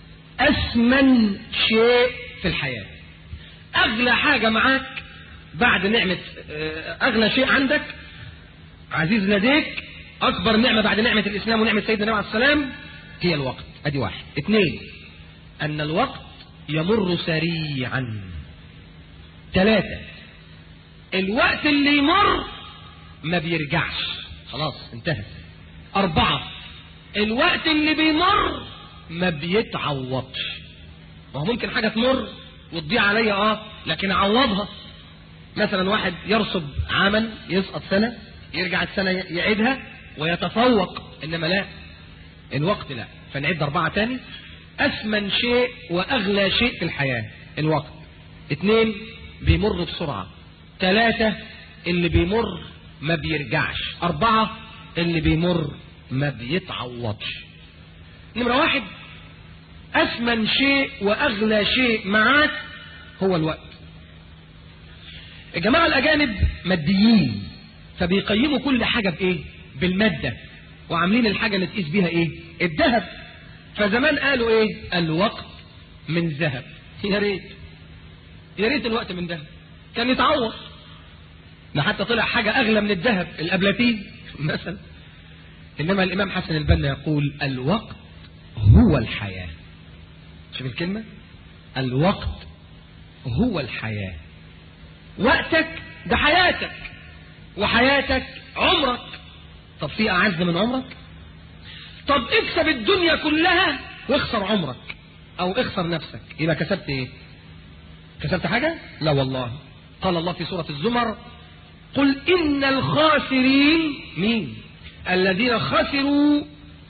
أثمن شيء في الحياة أغلى حاجة معاك بعد نعمة أغلى شيء عندك عزيز لديك أكبر نعمة بعد نعمة الإسلام ونعمة سيدنا عليه السلام هي الوقت أدي واحد اثنين أن الوقت يمر سريعا ثلاثة الوقت اللي يمر ما بيرجعش خلاص انتهى أربعة الوقت اللي بيمر ما بيتعوضش ما هو ممكن حاجة تمر وتضيع عليا اه لكن اعوضها مثلا واحد يرصد عاما يسقط سنة يرجع السنة يعيدها ويتفوق انما لا الوقت لا فنعد اربعة تاني اثمن شيء واغلى شيء في الحياة الوقت اثنين بيمر بسرعة ثلاثة اللي بيمر ما بيرجعش اربعة اللي بيمر ما بيتعوضش نمرة واحد اثمن شيء واغلى شيء معاك هو الوقت الجماعة الاجانب ماديين فبيقيموا كل حاجة بايه بالمادة وعاملين الحاجة اللي تقيس بيها ايه الذهب فزمان قالوا ايه الوقت من ذهب يا ريت يا ريت الوقت من ذهب كان يتعوض ده حتى طلع حاجة اغلى من الذهب الابلاتين مثلا انما الامام حسن البنا يقول الوقت هو الحياة شوف الكلمة الوقت هو الحياة وقتك ده حياتك وحياتك عمرك طب في أعز من عمرك طب اكسب الدنيا كلها واخسر عمرك أو اخسر نفسك يبقى كسبت ايه كسبت حاجة لا والله قال الله في سورة الزمر قل إن الخاسرين مين الذين خسروا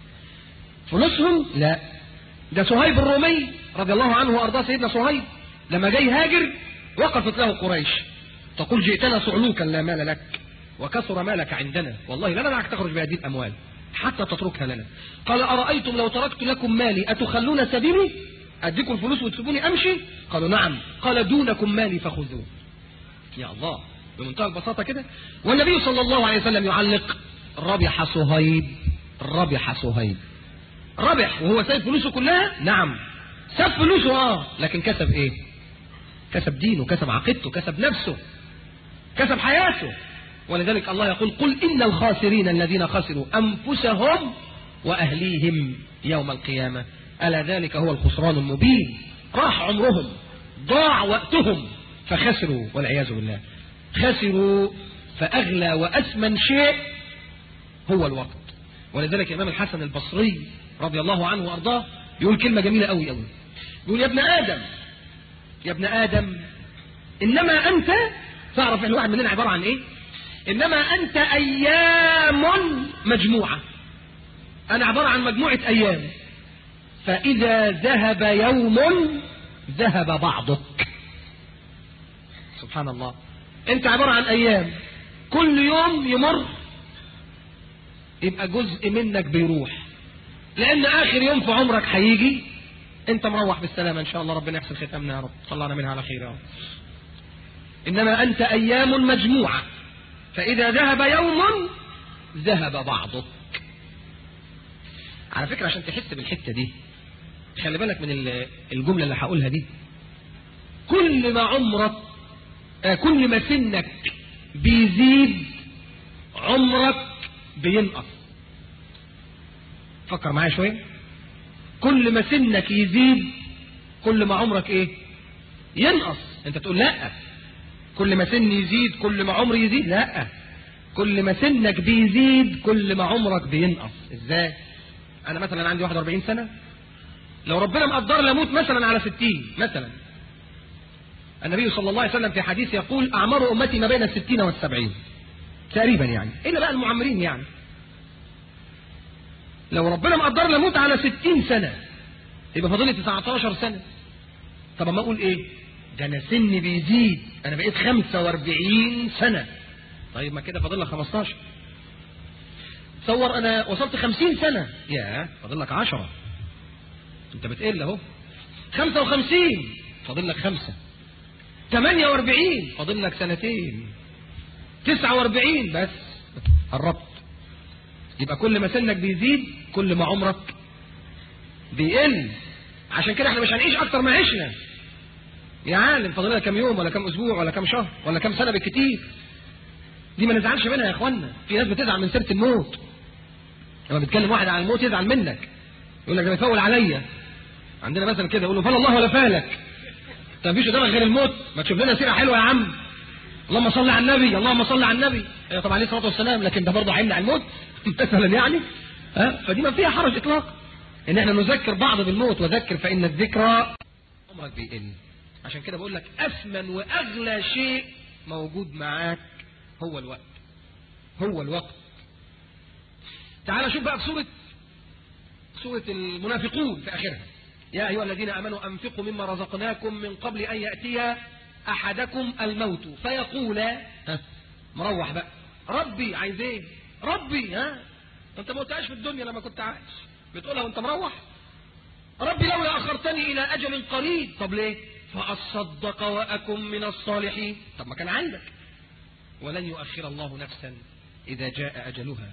فلوسهم لا ده صهيب الرومي رضي الله عنه وأرضاه سيدنا صهيب لما جاي هاجر وقفت له قريش تقول جئتنا صعلوكا لا مال لك وكثر مالك عندنا والله لا ندعك تخرج بهذه الأموال حتى تتركها لنا قال أرأيتم لو تركت لكم مالي أتخلون سبيلي أديكم الفلوس وتسيبوني أمشي قالوا نعم قال دونكم مالي فخذوه يا الله بمنتهى البساطة كده والنبي صلى الله عليه وسلم يعلق ربح صهيب ربح صهيب ربح وهو سايب فلوسه كلها نعم ساب فلوسه اه لكن كسب ايه كسب دينه كسب عقيدته كسب نفسه كسب حياته ولذلك الله يقول قل إن الخاسرين الذين خسروا أنفسهم وأهليهم يوم القيامة ألا ذلك هو الخسران المبين راح عمرهم ضاع وقتهم فخسروا والعياذ بالله خسروا فأغلى وأثمن شيء هو الوقت ولذلك الإمام الحسن البصري رضي الله عنه وأرضاه يقول كلمة جميلة أوي أوي يقول يا ابن آدم يا ابن آدم إنما أنت تعرف الواحد مننا عبارة عن إيه إنما أنت أيام مجموعة أنا عبارة عن مجموعة أيام فإذا ذهب يوم ذهب بعضك سبحان الله أنت عبارة عن أيام كل يوم يمر يبقى جزء منك بيروح لأن آخر يوم في عمرك هيجي أنت مروح بالسلامة إن شاء الله ربنا يحسن ختامنا يا رب طلعنا منها على خير يا رب إنما أنت أيام مجموعة فإذا ذهب يوم ذهب بعضك على فكرة عشان تحس بالحتة دي خلي بالك من الجملة اللي هقولها دي كل ما عمرك آه كل ما سنك بيزيد عمرك بينقص فكر معايا شوية كل ما سنك يزيد كل ما عمرك ايه ينقص انت تقول لا كل ما سني يزيد كل ما عمري يزيد لا كل ما سنك بيزيد كل ما عمرك بينقص ازاي انا مثلا عندي 41 سنة لو ربنا مقدر لي اموت مثلا على 60 مثلا النبي صلى الله عليه وسلم في حديث يقول اعمار امتي ما بين الستين والسبعين تقريبا يعني الا بقى المعمرين يعني لو ربنا مقدر لي اموت على 60 سنة يبقى فاضل لي 19 سنة طب ما اقول ايه ده انا سني بيزيد انا بقيت 45 سنة طيب ما كده فاضل لك 15 تصور انا وصلت 50 سنة يا فاضل لك 10 انت بتقل اهو 55 فاضل لك 5 48 فاضل لك سنتين 49 بس قربت يبقى كل ما سنك بيزيد كل ما عمرك بيقل عشان كده احنا مش هنعيش اكتر ما عشنا يا عالم فاضل لنا كام يوم ولا كام اسبوع ولا كام شهر ولا كام سنه بالكتير دي ما نزعلش منها يا اخوانا في ناس بتزعل من سيره الموت لما بيتكلم واحد عن الموت يزعل منك يقول لك ده بيفول عليا عندنا مثلا كده يقول له فلا الله ولا فالك انت مفيش قدامك غير الموت ما تشوف لنا سيره حلوه يا عم اللهم صل على النبي اللهم صل على النبي ايوه طبعا عليه الصلاه والسلام لكن ده برضه عيننا على الموت مثلا يعني ها فدي ما فيها حرج اطلاقا ان احنا نذكر بعض بالموت وذكر فان الذكرى عمرك بيقل عشان كده بقول لك اثمن واغلى شيء موجود معاك هو الوقت هو الوقت تعال شوف بقى في سوره سوره المنافقون في اخرها يا ايها الذين امنوا انفقوا مما رزقناكم من قبل ان ياتي احدكم الموت فيقول ها مروح بقى ربي عايز ايه ربي ها انت ما قلتهاش في الدنيا لما كنت عايش بتقولها وانت مروح ربي لولا اخرتني الى اجل قريب طب ليه فاصدق واكن من الصالحين طب ما كان عندك ولن يؤخر الله نفسا اذا جاء اجلها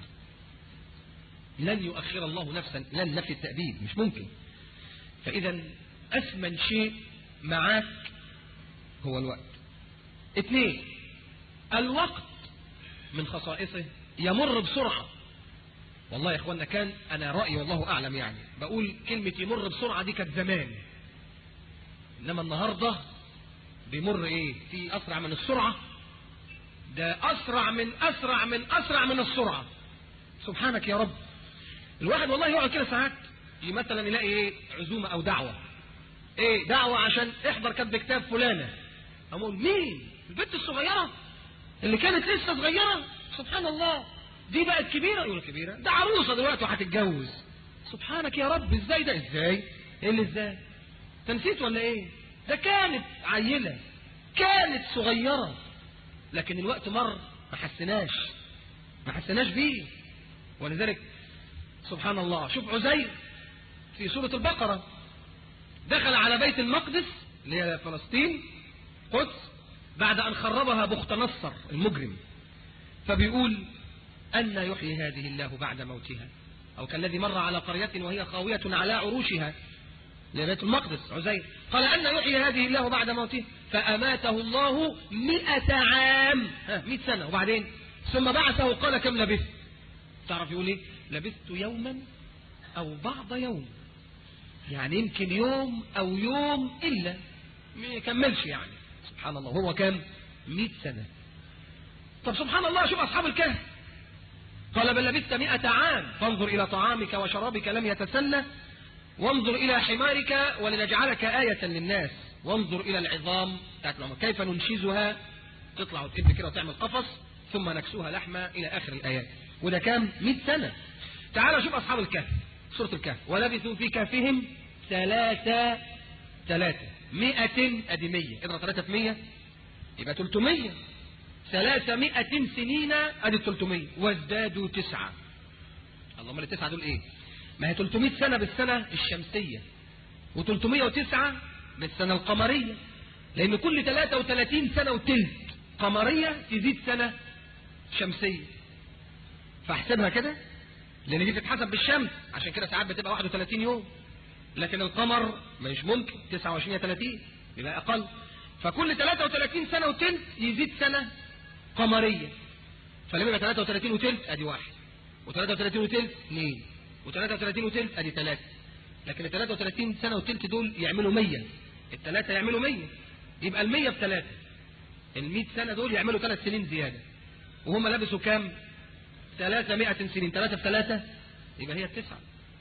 لن يؤخر الله نفسا لن نفي التأبيد مش ممكن فإذا أثمن شيء معاك هو الوقت اثنين الوقت من خصائصه يمر بسرعة والله يا اخوانا كان انا رأيي والله اعلم يعني بقول كلمة يمر بسرعة دي كانت زمان انما النهاردة بيمر ايه في اسرع من السرعة ده اسرع من اسرع من اسرع من السرعة سبحانك يا رب الواحد والله يقعد كده ساعات مثلا يلاقي ايه عزومة او دعوة ايه دعوة عشان احضر كتب كتاب فلانة اقول مين البنت الصغيرة اللي كانت لسه صغيرة سبحان الله دي بقت كبيرة يقول كبيرة ده عروسة دلوقتي وهتتجوز سبحانك يا رب ازاي ده ازاي ايه اللي ازاي تنسيت ولا ايه ده كانت عيلة كانت صغيرة لكن الوقت مر ما حسناش ما حسناش بيه ولذلك سبحان الله شوف عزير في سورة البقرة دخل على بيت المقدس اللي هي فلسطين قدس بعد أن خربها بخت نصر المجرم فبيقول أن يحيي هذه الله بعد موتها أو كالذي مر على قرية وهي خاوية على عروشها لبيت المقدس عزير قال أن يحيي هذه الله بعد موته فأماته الله مئة عام ها مئة سنة وبعدين ثم بعثه قال كم لبثت تعرف يقول ايه لبثت يوما أو بعض يوم يعني يمكن يوم أو يوم إلا ما يكملش يعني سبحان الله هو كام مئة سنة طب سبحان الله شوف أصحاب الكهف قال بل لبثت مئة عام فانظر إلى طعامك وشرابك لم يتسنى وانظر إلى حمارك ولنجعلك آية للناس وانظر إلى العظام بتاعت العمر كيف ننشزها تطلع وتكب كده وتعمل قفص ثم نكسوها لحمة إلى آخر الآيات وده كام 100 سنة تعال شوف أصحاب الكهف سورة الكهف ولبثوا في كهفهم ثلاثة ثلاثة مئة أدي مية اضرب ثلاثة في مية يبقى 300 ثلاثمائة سنين أدي 300 وازدادوا تسعة اللهم التسعة دول إيه ما هي 300 سنة بالسنة الشمسية و309 بالسنة القمرية لأن كل 33 سنة وتلت قمرية تزيد سنة شمسية فاحسبها كده لأن دي بتتحسب بالشمس عشان كده ساعات بتبقى 31 يوم لكن القمر مش ممكن 29 يا 30 يبقى أقل فكل 33 سنة وتلت يزيد سنة قمرية فلما يبقى 33 وتلت ادي واحد و33 وتلت اثنين و33 وتلت ادي ثلاثة لكن ال 33 سنة وتلت دول يعملوا 100 الثلاثة يعملوا 100 يبقى ال 100 بثلاثة ال 100 سنة دول يعملوا ثلاث سنين زيادة وهم لبسوا كام 300 سنين ثلاثة في ثلاثة يبقى هي التسعة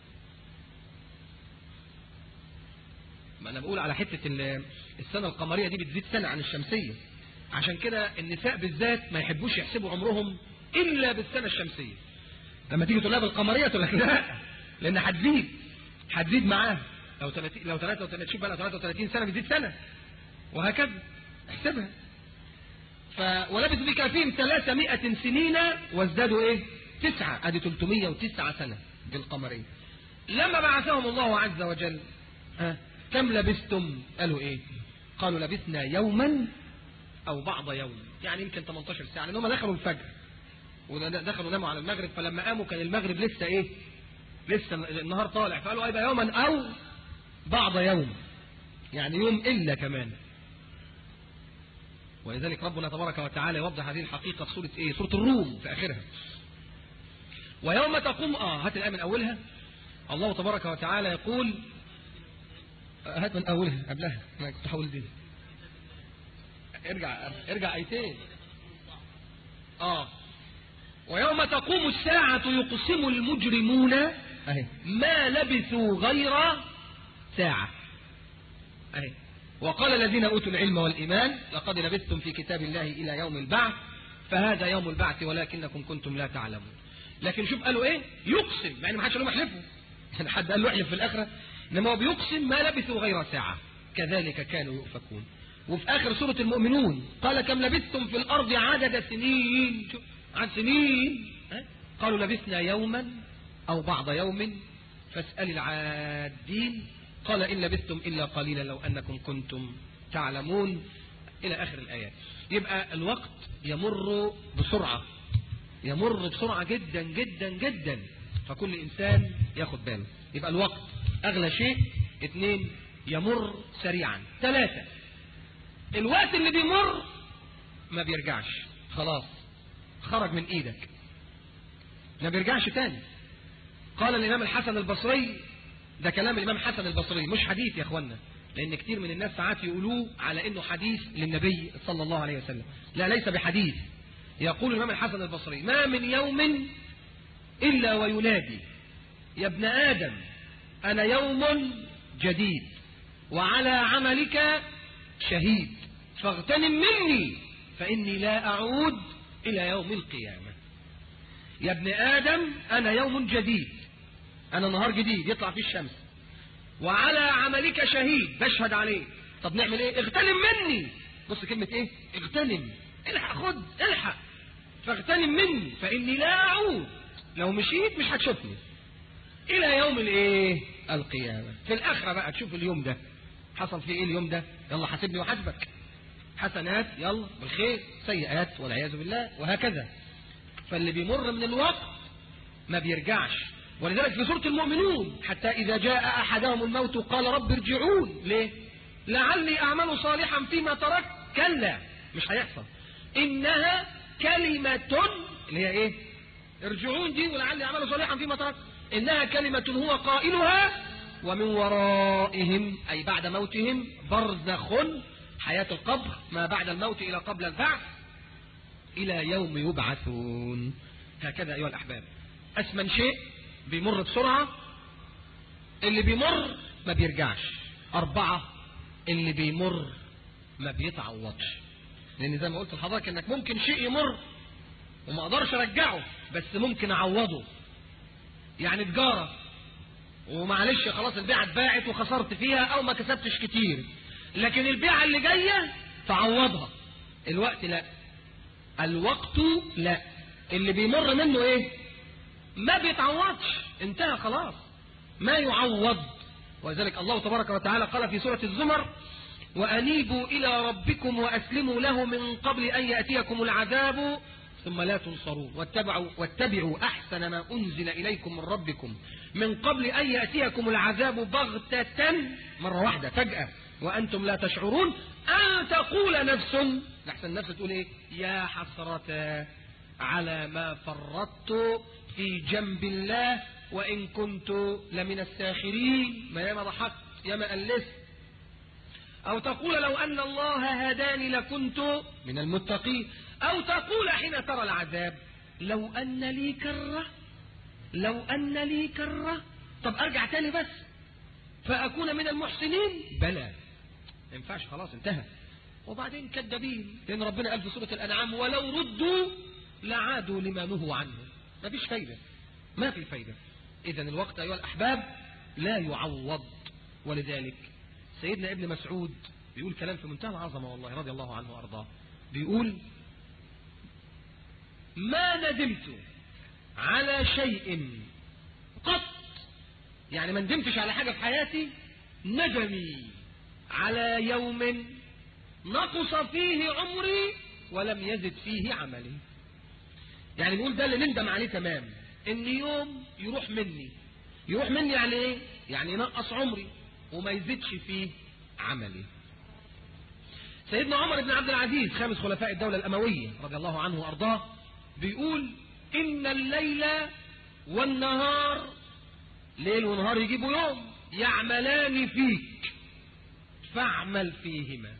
ما انا بقول على حتة السنة القمرية دي بتزيد سنة عن الشمسية عشان كده النساء بالذات ما يحبوش يحسبوا عمرهم إلا بالسنة الشمسية لما تيجي تقول لها بالقمرية تقول لك لا لأن هتزيد هتزيد معاها لو 30 لو 33 شوف بقى لو 33 سنة بتزيد سنة وهكذا احسبها ف ولبثوا في كافين 300 سنين وازدادوا ايه؟ تسعة ادي 309 سنة بالقمرية لما بعثهم الله عز وجل ها كم لبثتم؟ قالوا ايه؟ قالوا لبثنا يوما او بعض يوم يعني يمكن 18 ساعة لان هم دخلوا الفجر ودخلوا ناموا على المغرب فلما قاموا كان المغرب لسه ايه لسه النهار طالع فقالوا هيبقى يوما او بعض يوم يعني يوم الا كمان ولذلك ربنا تبارك وتعالى يوضح هذه الحقيقة في سورة ايه سورة الروم في اخرها ويوم تقوم اه هات الآية من اولها الله تبارك وتعالى يقول هات من اولها قبلها انا كنت حاول دي ارجع ارجع ايتين اه ويوم تقوم الساعة يقسم المجرمون اهي ما لبثوا غير ساعة اهي وقال الذين اوتوا العلم والايمان لقد لبثتم في كتاب الله الى يوم البعث فهذا يوم البعث ولكنكم كنتم لا تعلمون لكن شوف قالوا ايه يقسم يعني ما حدش قال لهم احلفوا يعني حد قال له احلف في الاخره انما هو بيقسم ما لبثوا غير ساعه كذلك كانوا يؤفكون وفي آخر سورة المؤمنون قال كم لبثتم في الأرض عدد سنين عدد سنين قالوا لبثنا يوما أو بعض يوم فاسأل العادين قال إن لبثتم إلا قليلا لو أنكم كنتم تعلمون إلى آخر الآيات يبقى الوقت يمر بسرعة يمر بسرعة جدا جدا جدا فكل إنسان ياخد باله يبقى الوقت أغلى شيء اثنين يمر سريعا ثلاثة الوقت اللي بيمر ما بيرجعش خلاص خرج من ايدك ما بيرجعش تاني قال الامام الحسن البصري ده كلام الامام حسن البصري مش حديث يا اخوانا لان كتير من الناس ساعات يقولوه على انه حديث للنبي صلى الله عليه وسلم لا ليس بحديث يقول الامام الحسن البصري ما من يوم الا وينادي يا ابن ادم انا يوم جديد وعلى عملك شهيد فاغتنم مني فإني لا أعود إلى يوم القيامة يا ابن آدم أنا يوم جديد أنا نهار جديد يطلع فيه الشمس وعلى عملك شهيد بشهد عليه طب نعمل ايه اغتنم مني بص كلمة ايه اغتنم الحق خد الحق فاغتنم مني فإني لا أعود لو مشيت مش هتشوفني إلى يوم الايه القيامة في الآخرة بقى تشوف اليوم ده حصل فيه ايه اليوم ده يلا حاسبني وحاسبك حسنات يلا بالخير سيئات والعياذ بالله وهكذا فاللي بيمر من الوقت ما بيرجعش ولذلك في سورة المؤمنون حتى إذا جاء أحدهم الموت قال رب ارجعون ليه لعلي أعمل صالحا فيما ترك كلا مش هيحصل إنها كلمة اللي هي إيه ارجعون دي ولعلي أعمل صالحا فيما ترك إنها كلمة هو قائلها ومن ورائهم أي بعد موتهم برزخ حياة القبر ما بعد الموت إلى قبل البعث إلى يوم يبعثون هكذا أيها الأحباب أثمن شيء بيمر بسرعة اللي بيمر ما بيرجعش أربعة اللي بيمر ما بيتعوضش لأن زي ما قلت لحضرتك إنك ممكن شيء يمر وما أقدرش أرجعه بس ممكن أعوضه يعني تجارة ومعلش خلاص البيعة اتباعت وخسرت فيها أو ما كسبتش كتير لكن البيعة اللي جاية تعوضها الوقت لا الوقت لا اللي بيمر منه ايه ما بيتعوضش انتهى خلاص ما يعوض ولذلك الله تبارك وتعالى قال في سورة الزمر وأنيبوا إلى ربكم وأسلموا له من قبل أن يأتيكم العذاب ثم لا تنصرون واتبعوا, واتبعوا أحسن ما أنزل إليكم من ربكم من قبل أن يأتيكم العذاب بغتة مرة واحدة فجأة وأنتم لا تشعرون أن تقول نفس لحسن النفس تقول إيه يا حسرة على ما فرطت في جنب الله وإن كنت لمن الساخرين ما ياما ضحكت ياما ألست أو تقول لو أن الله هداني لكنت من المتقين أو تقول حين ترى العذاب لو أن لي كرة لو أن لي كرة طب أرجع تاني بس فأكون من المحسنين بلى ما ينفعش خلاص انتهى وبعدين كذابين لأن ربنا قال في سورة الأنعام ولو ردوا لعادوا لما نهوا عنه ما فيش فايدة ما في فايدة إذا الوقت أيها الأحباب لا يعوض ولذلك سيدنا ابن مسعود بيقول كلام في منتهى العظمة والله رضي الله عنه وأرضاه بيقول ما ندمت على شيء قط يعني ما ندمتش على حاجة في حياتي ندمي على يوم نقص فيه عمري ولم يزد فيه عملي يعني بيقول ده اللي نندم عليه تمام ان يوم يروح مني يروح مني يعني ايه يعني ينقص عمري وما يزيدش فيه عملي سيدنا عمر بن عبد العزيز خامس خلفاء الدولة الأموية رضي الله عنه وأرضاه بيقول إن الليل والنهار ليل ونهار يجيبوا يوم يعملان فيك فاعمل فيهما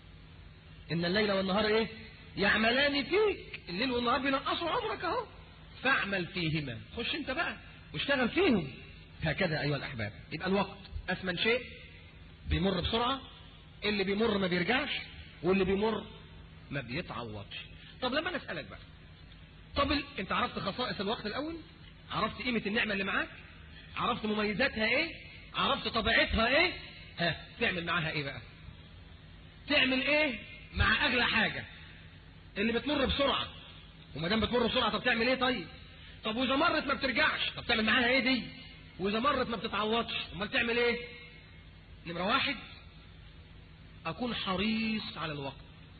إن الليل والنهار إيه يعملان فيك الليل والنهار بينقصوا عمرك اهو فاعمل فيهما خش انت بقى واشتغل فيهم هكذا ايها الاحباب يبقى الوقت اثمن شيء بيمر بسرعه اللي بيمر ما بيرجعش واللي بيمر ما بيتعوضش طب لما انا اسالك بقى طب ال... انت عرفت خصائص الوقت الاول عرفت قيمه النعمه اللي معاك عرفت مميزاتها ايه عرفت طبيعتها ايه ها تعمل معاها ايه بقى تعمل ايه مع اغلى حاجه اللي بتمر بسرعه وما دام بتمر بسرعه طب تعمل ايه طيب طب واذا مرت ما بترجعش طب تعمل معاها ايه دي واذا مرت ما بتتعوضش امال تعمل ايه نمره واحد اكون حريص على الوقت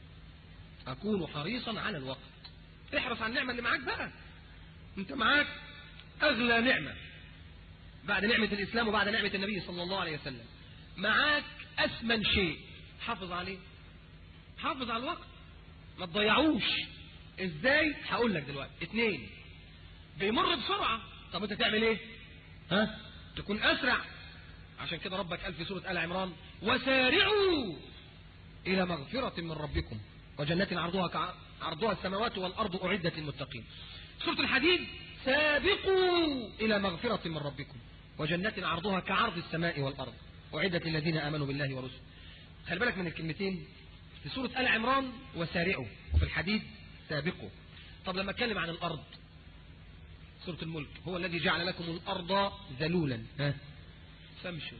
اكون حريصا على الوقت احرص على النعمه اللي معاك بقى انت معاك اغلى نعمه بعد نعمه الاسلام وبعد نعمه النبي صلى الله عليه وسلم معاك اثمن شيء حافظ عليه حافظ على الوقت ما تضيعوش ازاي هقول لك دلوقتي اتنين بيمر بسرعة طب انت تعمل ايه ها تكون اسرع عشان كده ربك قال في سورة آل عمران وسارعوا الى مغفرة من ربكم وجنات عرضها عرضها السماوات والارض اعدت للمتقين سورة الحديد سابقوا الى مغفرة من ربكم وجنات عرضها كعرض السماء والارض اعدت للذين امنوا بالله ورسله خلي بالك من الكلمتين في سورة آل عمران وسارعوا وفي الحديد سابقوا طب لما اتكلم عن الأرض سورة الملك هو الذي جعل لكم الأرض ذلولا ها فامشوا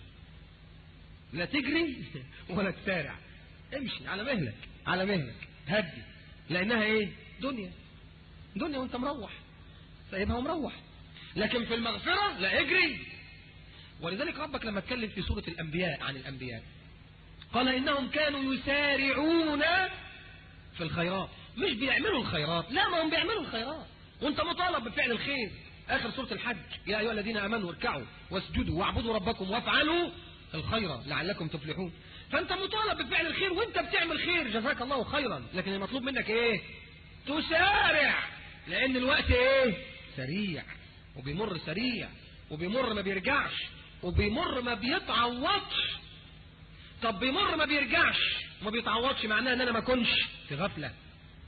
لا تجري ولا تسارع امشي على مهلك على مهلك هدي لأنها ايه دنيا دنيا وانت مروح سايبها ومروح لكن في المغفرة لا اجري ولذلك ربك لما اتكلم في سورة الأنبياء عن الأنبياء قال إنهم كانوا يسارعون في الخيرات مش بيعملوا الخيرات لا ما هم بيعملوا الخيرات وانت مطالب بفعل الخير آخر سورة الحج يا أيها الذين آمنوا اركعوا واسجدوا واعبدوا ربكم وافعلوا الخير لعلكم تفلحون فانت مطالب بفعل الخير وانت بتعمل خير جزاك الله خيرا لكن المطلوب منك ايه تسارع لان الوقت ايه سريع وبيمر سريع وبيمر ما بيرجعش وبيمر ما بيتعوضش طب بيمر ما بيرجعش وما بيتعوضش معناه ان انا ما كنش في غفلة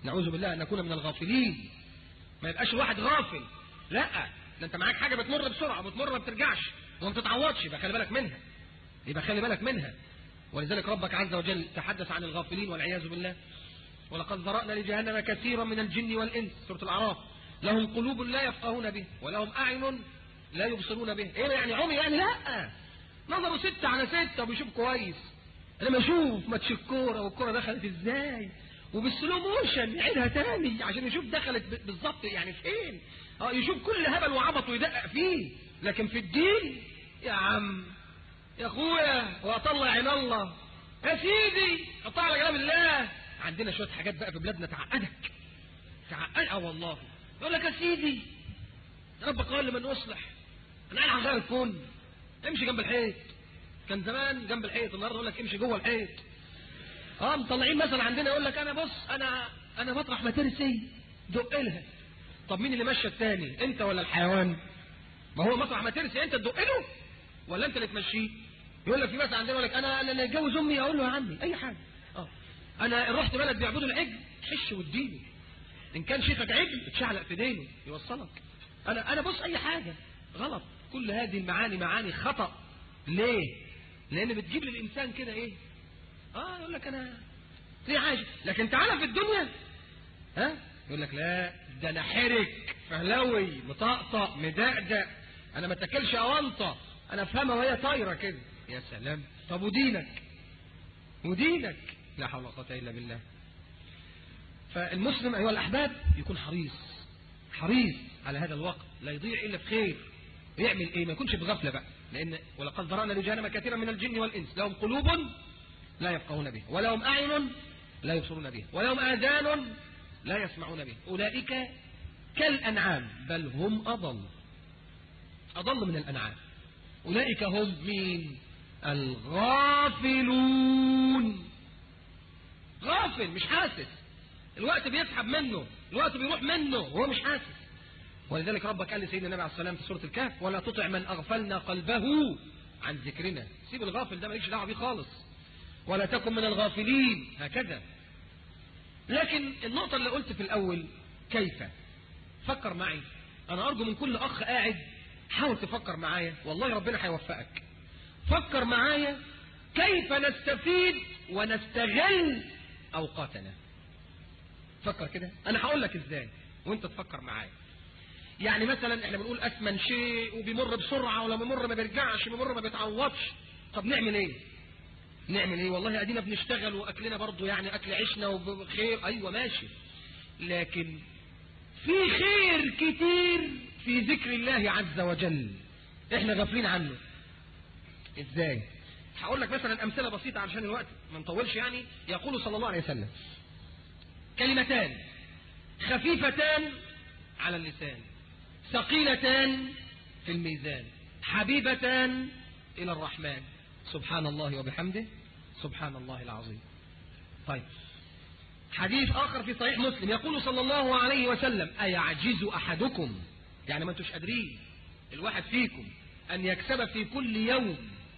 نعوذ بالله أن نكون من الغافلين ما يبقاش الواحد غافل لا ده انت معاك حاجة بتمر بسرعة بتمر ما بترجعش وما بتتعوضش يبقى خلي بالك منها يبقى خلي بالك منها ولذلك ربك عز وجل تحدث عن الغافلين والعياذ بالله ولقد ذرأنا لجهنم كثيرا من الجن والإنس سورة الأعراف لهم قلوب لا يفقهون به ولهم أعين لا يبصرون به ايه يعني عمي يعني لا نظروا ستة على ستة وبيشوف كويس لما يشوف ماتش الكورة والكورة دخلت ازاي وبالسلو موشن يعيدها تاني عشان يشوف دخلت ب- بالظبط يعني فين اه يشوف كل هبل وعبط ويدقق فيه لكن في الدين يا عم يا اخويا واطلع عين الله يا سيدي قطع على كلام الله عندنا شويه حاجات بقى في بلادنا تعقدك تعقد اه والله يقول لك يا سيدي ربك قال لمن اصلح انا قاعد على غير الكون امشي جنب الحيط كان زمان جنب الحيط النهارده يقول لك امشي جوه الحيط اه مطلعين مثلا عندنا يقول لك انا بص انا انا بطرح ما ترسي دق لها طب مين اللي مشى الثاني انت ولا الحيوان ما هو مطرح ما ترسي انت تدق له ولا انت اللي تمشيه يقول لك في مثلا عندنا يقول لك انا انا اللي اتجوز امي اقول له يا عمي اي حاجه اه انا رحت بلد بيعبدوا العجل حش واديله ان كان شيخك عجل اتشعلق في دينه يوصلك انا انا بص اي حاجه غلط كل هذه المعاني معاني خطا ليه لان بتجيب للانسان كده ايه اه يقول لك انا في حاجه لكن تعالى في الدنيا ها يقول لك لا ده انا حرك فهلوي مطقطق مدقدق انا ما تاكلش اونطه انا افهمها وهي طايره كده يا سلام طب ودينك ودينك لا حول ولا قوه الا بالله فالمسلم ايها الاحباب يكون حريص حريص على هذا الوقت لا يضيع الا في خير يعمل ايه ما يكونش بغفله بقى لان ولقد ذرانا لجهنم كثيرا من الجن والانس لهم قلوب لا يفقهون بها ولهم اعين لا يبصرون بها ولهم اذان لا يسمعون بها اولئك كالانعام بل هم اضل اضل من الانعام اولئك هم مين الغافلون غافل مش حاسس الوقت بيسحب منه الوقت بيروح منه وهو مش حاسس ولذلك ربك قال لسيدنا النبي عليه السلام في سورة الكهف ولا تطع من أغفلنا قلبه عن ذكرنا سيب الغافل ده مالكش دعوه بيه خالص ولا تكن من الغافلين هكذا لكن النقطة اللي قلت في الأول كيف فكر معي أنا أرجو من كل أخ قاعد حاول تفكر معايا والله ربنا هيوفقك فكر معايا كيف نستفيد ونستغل أوقاتنا فكر كده أنا هقول لك إزاي وأنت تفكر معايا يعني مثلا احنا بنقول أثمن شيء وبيمر بسرعة ولا بيمر ما بيرجعش بيمر ما بيتعوضش طب نعمل ايه نعمل ايه والله ادينا بنشتغل واكلنا برضه يعني اكل عيشنا وبخير ايوه ماشي لكن في خير كتير في ذكر الله عز وجل احنا غافلين عنه ازاي هقول لك مثلا امثله بسيطه علشان الوقت ما نطولش يعني يقول صلى الله عليه وسلم كلمتان خفيفتان على اللسان ثقيلتان في الميزان حبيبتان الى الرحمن سبحان الله وبحمده سبحان الله العظيم طيب حديث آخر في صحيح مسلم يقول صلى الله عليه وسلم أيعجز أحدكم يعني ما انتوش قادرين الواحد فيكم أن يكسب في كل يوم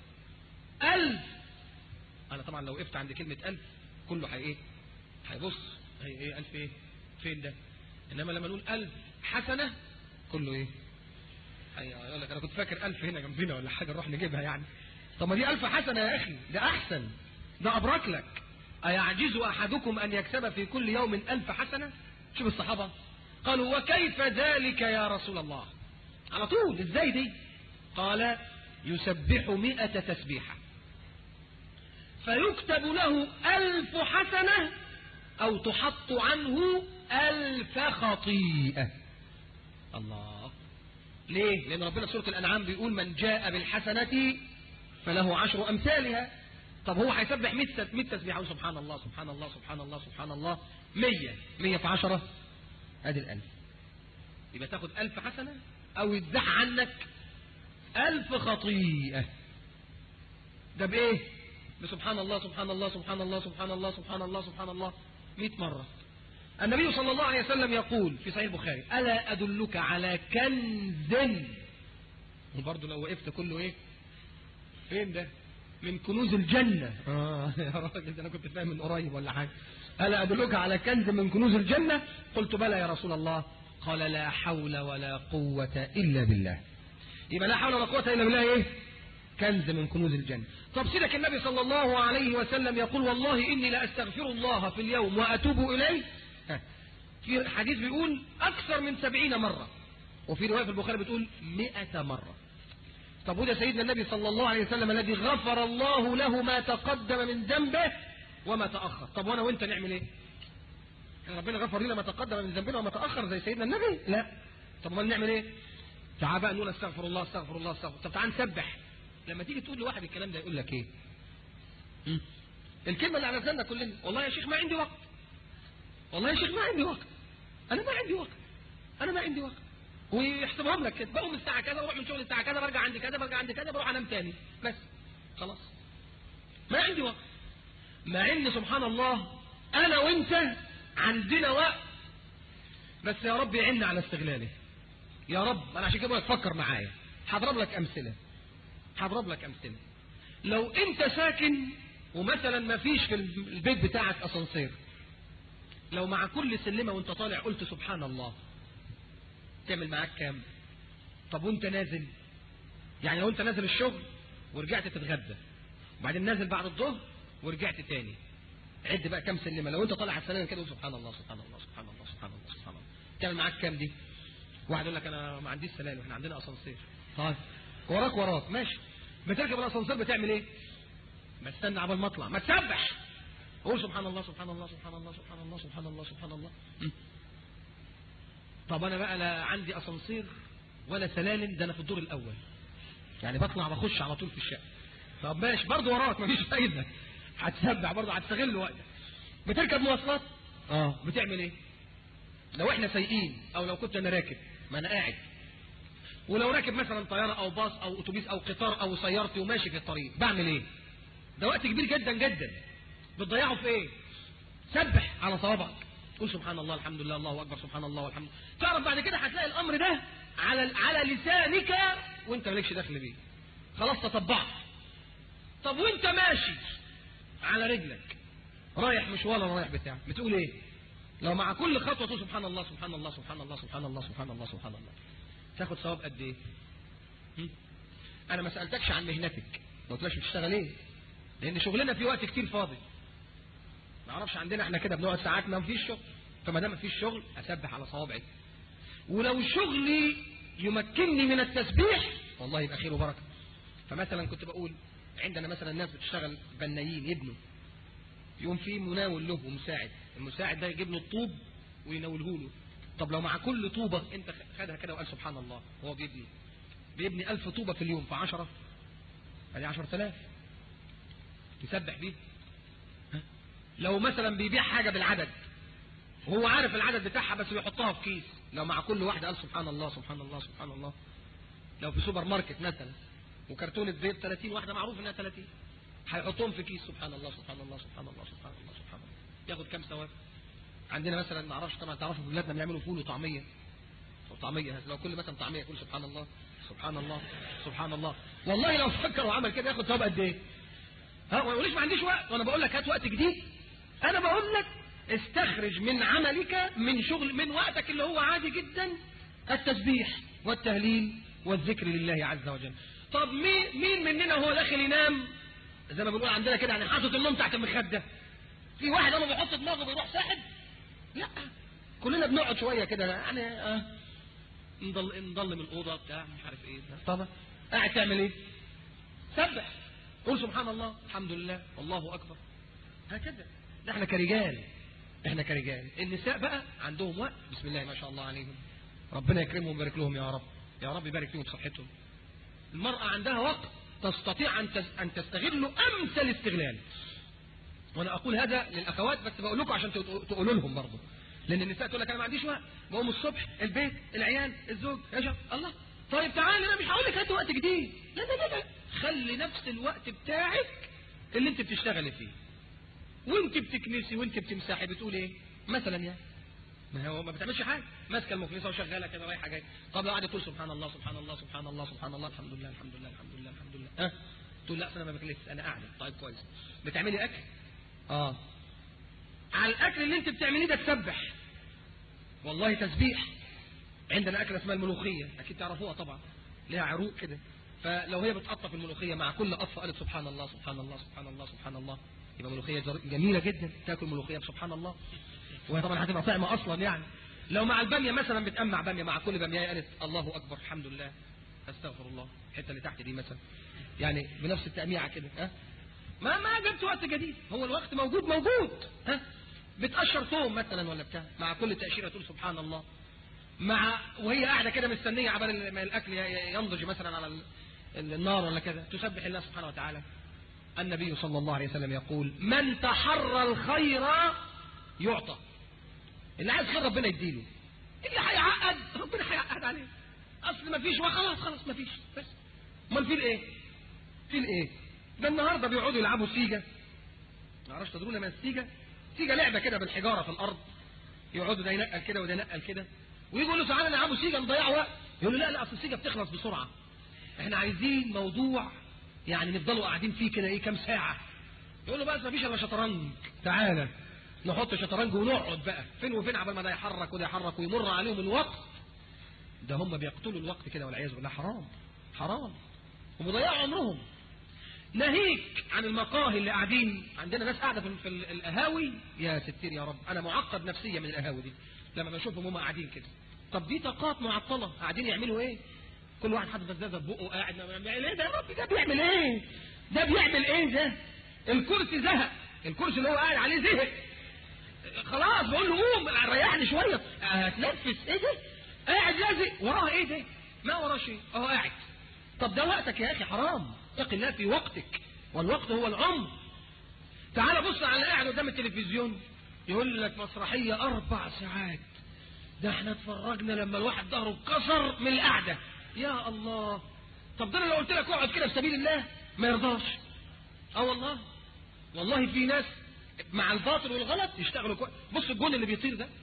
ألف أنا طبعا لو وقفت عند كلمة ألف كله هي إيه هيبص هي إيه ألف إيه فين ده إنما لما نقول ألف حسنة كله إيه يقول لك أنا كنت فاكر ألف هنا جنبنا ولا حاجة نروح نجيبها يعني طب ما دي ألف حسنة يا أخي ده أحسن ده أبرك لك أيعجز أحدكم أن يكسب في كل يوم ألف حسنة شوف الصحابة قالوا وكيف ذلك يا رسول الله على طول ازاي دي قال يسبح مئة تسبيحة فيكتب له ألف حسنة أو تحط عنه ألف خطيئة الله ليه لأن ربنا سورة الأنعام بيقول من جاء بالحسنة فله عشر أمثالها طب هو هيسبح 100 100 تسبيحة سبحان الله سبحان الله سبحان الله سبحان الله 100 100 في 10 ادي الألف يبقى تاخد ألف حسنة أو يتزح عنك ألف خطيئة ده بإيه؟ بسبحان الله سبحان الله سبحان الله سبحان الله سبحان الله سبحان الله 100 مرة النبي صلى الله عليه وسلم يقول في صحيح البخاري ألا أدلك على كنز وبرضه لو وقفت كله إيه؟ فين ده؟ من كنوز الجنة آه يا راجل ده أنا كنت فاهم من قريب ولا حاجة ألا أدلك على كنز من كنوز الجنة قلت بلى يا رسول الله قال لا حول ولا قوة إلا بالله يبقى لا حول ولا قوة إلا بالله إيه كنز من كنوز الجنة طب سيدك النبي صلى الله عليه وسلم يقول والله إني لأستغفر الله في اليوم وأتوب إليه ها. في حديث بيقول أكثر من سبعين مرة وفي رواية في البخاري بتقول مئة مرة طب وده سيدنا النبي صلى الله عليه وسلم الذي غفر الله له ما تقدم من ذنبه وما تأخر طب وانا وانت نعمل ايه يعني ربنا غفر لنا ما تقدم من ذنبنا وما تأخر زي سيدنا النبي لا طب امال نعمل ايه تعال بقى نقول استغفر الله استغفر الله استغفر طب تعال نسبح لما تيجي تقول لواحد الكلام ده يقول لك ايه م? الكلمه اللي على لساننا كلنا والله يا شيخ ما عندي وقت والله يا شيخ ما عندي وقت انا ما عندي وقت انا ما عندي وقت ويحسبهم لك كده بقوم الساعه كذا واروح من شغل الساعه كذا برجع عندي كذا برجع عندي كذا بروح انام تاني بس خلاص ما عندي وقت مع ان سبحان الله انا وانت عندنا وقت بس يا رب يعنا على استغلاله يا رب انا عشان كده تفكر معايا هضرب لك امثله هضرب لك امثله لو انت ساكن ومثلا ما فيش في البيت بتاعك اسانسير لو مع كل سلمه وانت طالع قلت سبحان الله تعمل معاك كام طب وانت نازل يعني لو انت نازل الشغل ورجعت تتغدى وبعدين نازل بعد الظهر ورجعت تاني عد بقى كام سلمه لو انت طالع على السلالم كده سبحان الله سبحان الله سبحان الله سبحان الله سبحان الله تعمل معاك كام دي واحد يقول لك انا ما عنديش سلالم احنا عندنا اسانسير طيب وراك وراك ماشي بتركب الاسانسير بتعمل ايه ما استنى عبال ما اطلع ما تسبح قول سبحان الله سبحان الله سبحان الله سبحان الله سبحان الله سبحان الله م. طب انا بقى لا عندي اسانسير ولا سلالم ده انا في الدور الاول يعني بطلع بخش على طول في الشقه طب ماشي برضه وراك مفيش فايده هتسبح برضه هتستغل وقتك بتركب مواصلات اه بتعمل ايه لو احنا سايقين او لو كنت انا راكب ما انا قاعد ولو راكب مثلا طياره او باص او اتوبيس او قطار او سيارتي وماشي في الطريق بعمل ايه ده وقت كبير جدا جدا بتضيعه في ايه سبح على صوابعك قول سبحان الله الحمد لله الله اكبر سبحان الله والحمد تعرف بعد كده هتلاقي الامر ده على على لسانك وانت مالكش دخل بيه خلاص تطبعت طب وانت ماشي على رجلك رايح مشوار ولا رايح بتاع بتقول ايه لو مع كل خطوه تقول سبحان الله سبحان الله سبحان الله سبحان الله سبحان الله سبحان الله تاخد ثواب قد ايه هم؟ انا ما سالتكش عن مهنتك ما قلتلكش بتشتغل ايه لان شغلنا في وقت كتير فاضي ما اعرفش عندنا احنا كده بنقعد ساعات ما فيش شغل فما دام ما فيش شغل اسبح على صوابعي ولو شغلي يمكنني من التسبيح والله يبقى خير وبركه فمثلا كنت بقول عندنا مثلا ناس بتشتغل بنايين يبنوا يقوم في مناول له ومساعد المساعد ده يجيب له الطوب ويناوله له طب لو مع كل طوبة انت خدها كده وقال سبحان الله وهو بيبني بيبني ألف طوبة في اليوم في عشرة ادي عشر تلاف تسبح بيه ها؟ لو مثلا بيبيع حاجة بالعدد وهو عارف العدد بتاعها بس بيحطها في كيس لو مع كل واحدة قال سبحان الله سبحان الله سبحان الله لو في سوبر ماركت مثلا وكرتونة زيت 30 واحدة معروف انها 30 هيحطهم في كيس سبحان الله سبحان الله سبحان الله سبحان الله سبحان الله ياخد كام ثواب عندنا مثلا ما اعرفش طبعا تعرفوا في بلادنا بنعملوا فول وطعميه وطعميه لو كل مثلا طعميه يقول سبحان الله سبحان الله سبحان الله والله لو فكر وعمل كده ياخد ثواب قد ايه ها ما يقوليش ما عنديش وقت وانا بقول لك هات وقت جديد انا بقول لك استخرج من عملك من شغل من وقتك اللي هو عادي جدا التسبيح والتهليل والذكر لله عز وجل طب مين مين مننا وهو داخل ينام زي ما بنقول عندنا كده يعني حاطط النوم تحت المخده في واحد اما بيحط دماغه بيروح ساحب لا كلنا بنقعد شويه كده يعني اه نضل نضل من الاوضه بتاع مش عارف ايه طب قاعد تعمل ايه؟ سبح قول سبحان الله الحمد لله والله اكبر هكذا ده احنا كرجال احنا كرجال النساء بقى عندهم وقت بسم الله ما شاء الله عليهم ربنا يكرمهم ويبارك لهم يا رب يا رب يبارك فيهم بصحتهم المرأة عندها وقت تستطيع أن أن تستغله أمثل استغلال وأنا أقول هذا للأخوات بس بقول لكم عشان تقولوا لهم برضه لأن النساء تقول لك أنا ما عنديش وقت بقوم الصبح البيت العيال الزوج يا شباب الله طيب تعالى أنا مش هقول لك هات وقت جديد لا لا لا لا خلي نفس الوقت بتاعك اللي أنت بتشتغلي فيه وأنت بتكنسي وأنت بتمسحي بتقول إيه مثلا يعني ما هو ما بتعملش حاجه ماسكه المكنسه وشغاله كده رايحه جايه طب لو قعدت تقول سبحان الله سبحان الله سبحان الله سبحان الله الحمد لله الحمد لله الحمد لله الحمد لله ها تقول لا أصل انا ما باكلش انا قاعده طيب كويس بتعملي اكل اه على الاكل اللي انت بتعمليه ده تسبح والله تسبيح عندنا اكله اسمها الملوخيه اكيد تعرفوها طبعا ليها عروق كده فلو هي بتقطف الملوخيه مع كل قطفه قالت سبحان الله سبحان الله سبحان الله سبحان الله يبقى ملوخيه جر- جميله جدا تاكل ملوخيه سبحان الله وهي طبعا هتبقى طعمه اصلا يعني لو مع الباميه مثلا بتأمع باميه مع كل باميه قالت الله اكبر الحمد لله استغفر الله الحته اللي تحت دي مثلا يعني بنفس التأميعة كده ها ما ما جبت وقت جديد هو الوقت موجود موجود ها بتقشر ثوم مثلا ولا بتاع مع كل تأشيرة تقول سبحان الله مع وهي قاعدة كده مستنية عبال ما الأكل ي- ينضج مثلا على ال- ال- النار ولا كده تسبح الله سبحانه وتعالى النبي صلى الله عليه وسلم يقول من تحرى الخير يعطى اللي عايز خير ربنا يديله اللي هيعقد ربنا هيعقد عليه اصل ما فيش وخلاص خلاص ما فيش بس امال في الايه في الايه ده النهارده بيقعدوا يلعبوا سيجا ما اعرفش تدرون ما السيجا سيجا لعبه كده بالحجاره في الارض يقعدوا ده ينقل كده وده ينقل كده ويجوا يقولوا تعالى نلعبوا سيجا نضيع وقت يقولوا لا لا اصل السيجا بتخلص بسرعه احنا عايزين موضوع يعني نفضلوا قاعدين فيه كده ايه كام ساعه يقولوا بقى ما فيش الا شطرنج تعالى نحط شطرنج ونقعد بقى فين وفين عبال ما ده يحرك وده يحرك ويمر عليهم الوقت ده هم بيقتلوا الوقت كده والعياذ بالله حرام حرام ومضيعوا عمرهم ناهيك عن المقاهي اللي قاعدين عندنا ناس قاعده في في القهاوي يا ستير يا رب انا معقد نفسيا من القهاوي دي لما بشوفهم هم قاعدين كده طب دي طاقات معطله قاعدين يعملوا ايه كل واحد حاطط بزازه في بقه قاعد ما بيعمل ايه ده يا رب ده بيعمل ايه ده بيعمل ايه ده الكرسي زهق الكرسي اللي هو قاعد عليه زهق خلاص بقول له قوم ريحني شويه هتنفس ايه ده قاعد لازق وراه ايه ده ما وراه شيء اهو قاعد طب ده وقتك يا اخي حرام اتق الله في وقتك والوقت هو العمر تعال بص على اللي قاعد قدام التلفزيون يقول لك مسرحيه اربع ساعات ده احنا اتفرجنا لما الواحد ظهره اتكسر من القعده يا الله طب ده انا لو قلت لك اقعد كده في سبيل الله ما يرضاش اه والله والله في ناس مع الباطل والغلط يشتغلوا كويس بص الجون اللي بيطير ده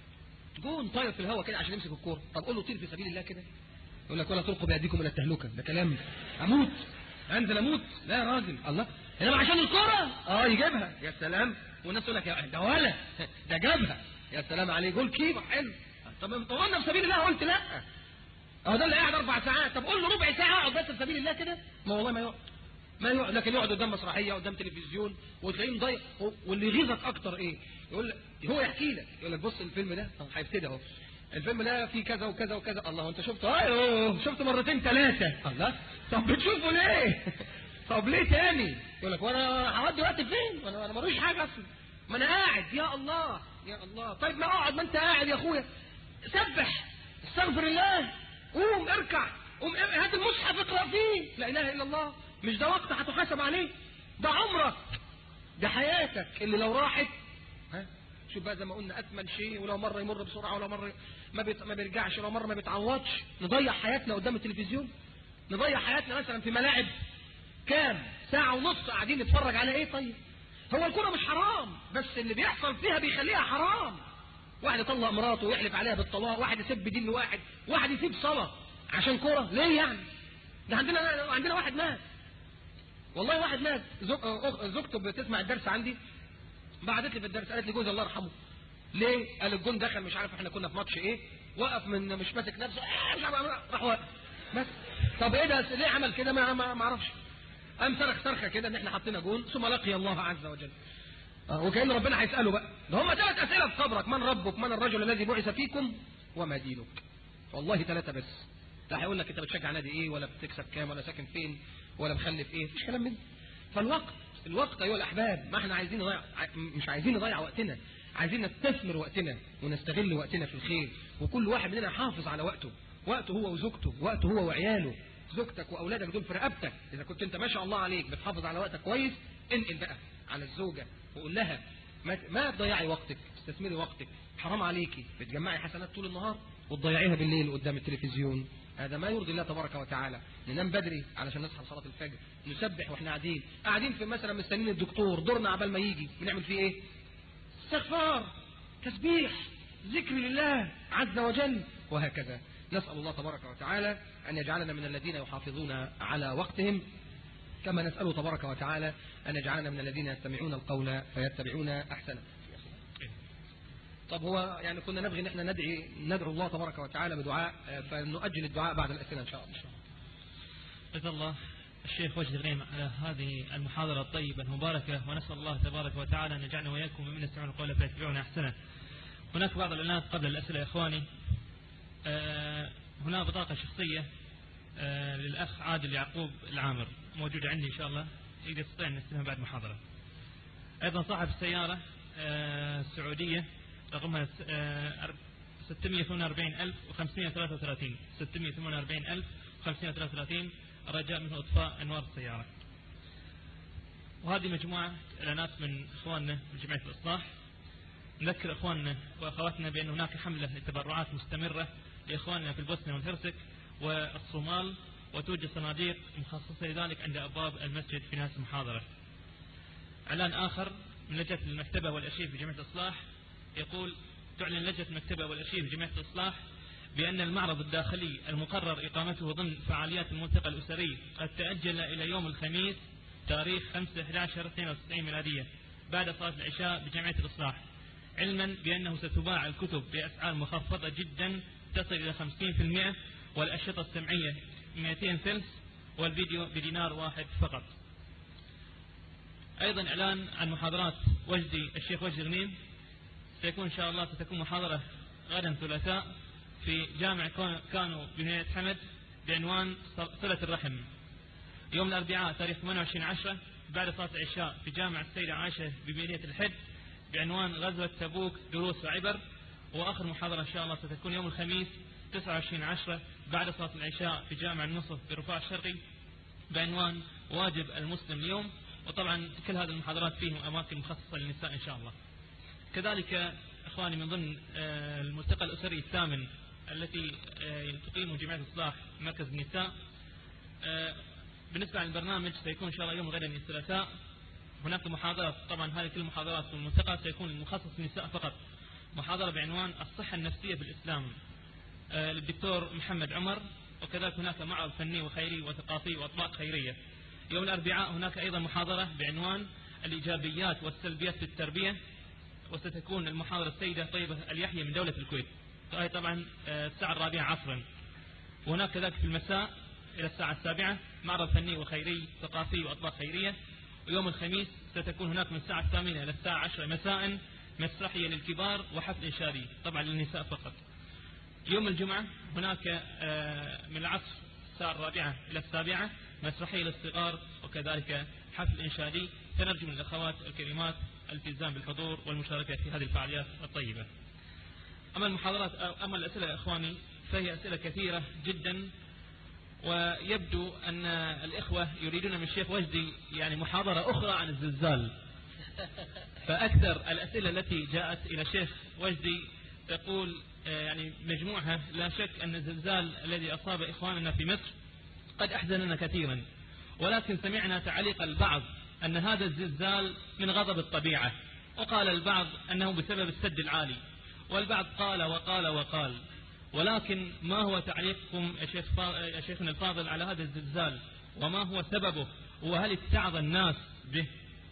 جون طاير في الهواء كده عشان يمسك الكوره طب قول له طير في سبيل الله كده يقول لك ولا تلقوا بايديكم الى التهلكه ده كلام اموت انزل اموت لا يا راجل الله انما عشان الكوره اه يجيبها يا سلام والناس تقول لك يا ده ولا ده جابها يا سلام عليه جول كيبر حلو طب طولنا في سبيل الله قلت لا اه ده اللي قاعد اربع ساعات طب قول له ربع ساعه اقعد بس في سبيل الله كده ما والله ما يقعد ما يقعد لكن يقعد قدام مسرحيه قدام تلفزيون وتلاقيه مضيع واللي يغيظك اكتر ايه يقول لك هو يحكي لك يقول لك بص الفيلم ده طب هيبتدي اهو الفيلم ده فيه كذا وكذا وكذا الله انت شفته ايوه شفته مرتين ثلاثه الله طب بتشوفه ليه طب ليه تاني يقول لك وانا هودي وقت فين وانا انا ملوش حاجه اصلا ما انا قاعد يا الله يا الله طيب ما اقعد ما انت قاعد يا اخويا سبح استغفر الله قوم اركع قوم ار- هات المصحف اقرا فيه لا اله الا الله مش ده وقت هتحاسب عليه ده عمرك ده حياتك اللي لو راحت ها شوف بقى زي ما قلنا اثمن شيء ولو مره يمر بسرعه ولو مره ما بيت... ما بيرجعش ولو مره ما بيتعوضش نضيع حياتنا قدام التلفزيون نضيع حياتنا مثلا في ملاعب كام ساعه ونص قاعدين نتفرج على ايه طيب هو الكره مش حرام بس اللي بيحصل فيها بيخليها حرام واحد يطلق مراته ويحلف عليها بالطلاق واحد يسب دين لواحد واحد يسيب صلاه عشان كره ليه يعني ده عندنا عندنا واحد مات والله واحد مات زوج... أخ- زوجته بتسمع الدرس عندي بعدت لي في الدرس قالت لي جوزي الله يرحمه ليه؟ قال الجون دخل مش عارف احنا كنا في ماتش ايه وقف من مش ماسك نفسه آه مش عارف راح واقف بس طب ايه ده ليه عمل كده ما ما ما اعرفش قام صرخ صرخه كده ان احنا حطينا جون ثم لقي الله عز وجل آه، وكأن ربنا هيسأله بقى ده هم ثلاث أسئلة في قبرك من ربك من الرجل الذي بعث فيكم وما دينك والله ثلاثة بس لا هيقول لك انت بتشجع نادي ايه ولا بتكسب كام ولا ساكن فين ولا مخلف ايه مفيش كلام من ده. فالوقت الوقت ايها الاحباب ما احنا عايزين نضيع ع- مش عايزين نضيع وقتنا عايزين نستثمر وقتنا ونستغل وقتنا في الخير وكل واحد مننا يحافظ على وقته وقته هو وزوجته وقته هو وعياله زوجتك واولادك دول في رقبتك اذا كنت انت ما شاء الله عليك بتحافظ على وقتك كويس انقل بقى على الزوجه وقول لها ما, ما تضيعي وقتك استثمري وقتك حرام عليكي بتجمعي حسنات طول النهار وتضيعيها بالليل قدام التلفزيون هذا ما يرضي الله تبارك وتعالى ننام بدري علشان نصحى صلاه الفجر نسبح واحنا قاعدين قاعدين في مثلا مستنيين الدكتور دورنا عبال ما يجي بنعمل فيه ايه استغفار تسبيح ذكر لله عز وجل وهكذا نسأل الله تبارك وتعالى أن يجعلنا من الذين يحافظون على وقتهم كما نسأله تبارك وتعالى أن يجعلنا من الذين يستمعون القول فيتبعون أحسنه طب هو يعني كنا نبغي ان احنا ندعي ندعو الله تبارك وتعالى بدعاء فنؤجل الدعاء بعد الاسئله ان شاء الله. جزا الله الشيخ وجد غنيم على هذه المحاضرة الطيبة المباركة ونسأل الله تبارك وتعالى أن يجعلنا وإياكم ممن يستمعون القول فيتبعون أحسنه. هناك بعض الإعلانات قبل الأسئلة يا إخواني. آه هنا بطاقة شخصية آه للأخ عادل يعقوب العامر موجودة عندي إن شاء الله يقدر يستطيع أن يستلمها بعد المحاضرة. أيضا صاحب السيارة آه سعودية رقمها 648533 648533 رجاء منه إطفاء أنوار السيارة وهذه مجموعة إعلانات من إخواننا من جمعية الإصلاح نذكر إخواننا وأخواتنا بأن هناك حملة لتبرعات مستمرة لإخواننا في البوسنة والهرسك والصومال وتوجد صناديق مخصصة لذلك عند أبواب المسجد في نهاية المحاضرة إعلان آخر من لجنة المكتبة والأرشيف في جمعية الإصلاح يقول تعلن لجنة المكتبة والأرشيف في جمعية الإصلاح بأن المعرض الداخلي المقرر إقامته ضمن فعاليات الملتقى الأسري قد تأجل إلى يوم الخميس تاريخ 5 11 92 ميلادية بعد صلاة العشاء بجمعية الإصلاح علما بأنه ستباع الكتب بأسعار مخفضة جدا تصل إلى 50% والأشرطة السمعية 200 ثلث والفيديو بدينار واحد فقط أيضا إعلان عن محاضرات وجدي الشيخ وجدي غنيم سيكون إن شاء الله ستكون محاضرة غدا ثلاثاء في جامع كانوا بمدينة حمد بعنوان صلة الرحم يوم الأربعاء تاريخ 28 10 بعد صلاة العشاء في جامع السيدة عائشة بمدينة الحد بعنوان غزوة تبوك دروس وعبر وآخر محاضرة إن شاء الله ستكون يوم الخميس 29 10 بعد صلاة العشاء في جامع النصف برفاع الشرقي بعنوان واجب المسلم اليوم وطبعا كل هذه المحاضرات فيهم أماكن مخصصة للنساء إن شاء الله كذلك إخواني من ضمن الملتقى الأسري الثامن التي تقيم جمعية الإصلاح مركز النساء بالنسبة للبرنامج سيكون إن شاء الله يوم غدا الثلاثاء هناك محاضرة طبعا هذه كل المحاضرات في الملتقى سيكون مخصص للنساء فقط محاضرة بعنوان الصحة النفسية في الإسلام للدكتور محمد عمر وكذلك هناك معرض فني وخيري وثقافي وأطباق خيرية يوم الأربعاء هناك أيضا محاضرة بعنوان الإيجابيات والسلبيات في التربية وستكون المحاضرة السيدة طيبة اليحيى من دولة الكويت وهي طبعا الساعة الرابعة عصرا وهناك كذلك في المساء إلى الساعة السابعة معرض فني وخيري ثقافي وأطباق خيرية ويوم الخميس ستكون هناك من الساعة الثامنة إلى الساعة عشرة مساء مسرحية للكبار وحفل إنشادي طبعا للنساء فقط يوم الجمعة هناك من العصر الساعة الرابعة إلى السابعة مسرحية للصغار وكذلك حفل إنشادي فنرجو من الأخوات الكريمات الالتزام بالحضور والمشاركة في هذه الفعاليات الطيبة أما المحاضرات أما الأسئلة يا إخواني فهي أسئلة كثيرة جدا ويبدو أن الإخوة يريدون من الشيخ وجدي يعني محاضرة أخرى عن الزلزال فأكثر الأسئلة التي جاءت إلى الشيخ وجدي تقول يعني مجموعها لا شك أن الزلزال الذي أصاب إخواننا في مصر قد أحزننا كثيرا ولكن سمعنا تعليق البعض أن هذا الزلزال من غضب الطبيعة وقال البعض أنه بسبب السد العالي والبعض قال وقال وقال ولكن ما هو تعليقكم يا, شيخ يا شيخنا الفاضل على هذا الزلزال وما هو سببه وهل اتعظ الناس به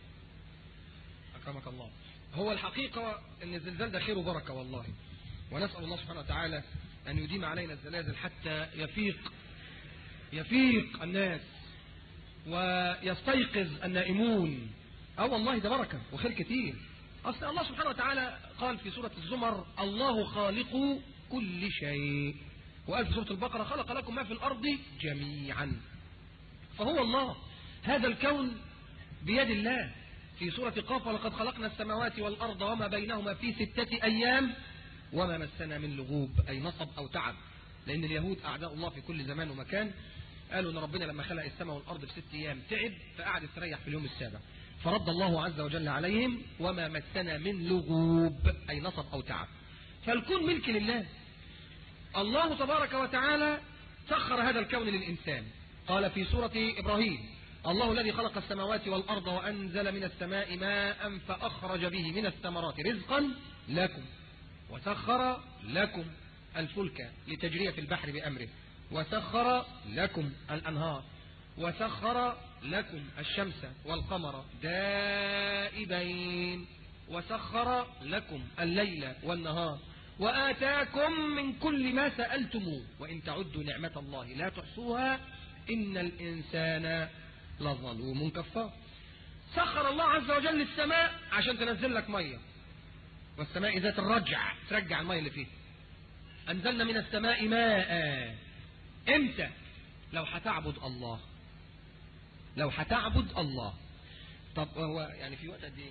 أكرمك الله هو الحقيقة أن الزلزال ده خير وبركة والله ونسأل الله سبحانه وتعالى أن يديم علينا الزلازل حتى يفيق يفيق الناس ويستيقظ النائمون اه والله ده بركة وخير كتير أصل الله سبحانه وتعالى قال في سورة الزمر الله خالق كل شيء وقال في سورة البقرة خلق لكم ما في الأرض جميعا فهو الله هذا الكون بيد الله في سورة قاف ولقد خلقنا السماوات والأرض وما بينهما في ستة أيام وما مسنا من لغوب أي نصب أو تعب لأن اليهود أعداء الله في كل زمان ومكان قالوا ان ربنا لما خلق السماء والارض في ست ايام تعب فقعد يستريح في اليوم السابع فرد الله عز وجل عليهم وما مسنا من لغوب اي نصب او تعب فالكون ملك لله الله تبارك وتعالى سخر هذا الكون للانسان قال في سوره ابراهيم الله الذي خلق السماوات والارض وانزل من السماء ماء فاخرج به من الثمرات رزقا لكم وسخر لكم الفلك لتجري في البحر بامره وسخر لكم الأنهار وسخر لكم الشمس والقمر دائبين وسخر لكم الليل والنهار وآتاكم من كل ما سألتموه وإن تعدوا نعمة الله لا تحصوها إن الإنسان لظلوم كفار سخر الله عز وجل السماء عشان تنزل لك مية والسماء ذات الرجع ترجع المية اللي فيها أنزلنا من السماء ماء امتى لو هتعبد الله لو هتعبد الله طب هو يعني في وقت قد ايه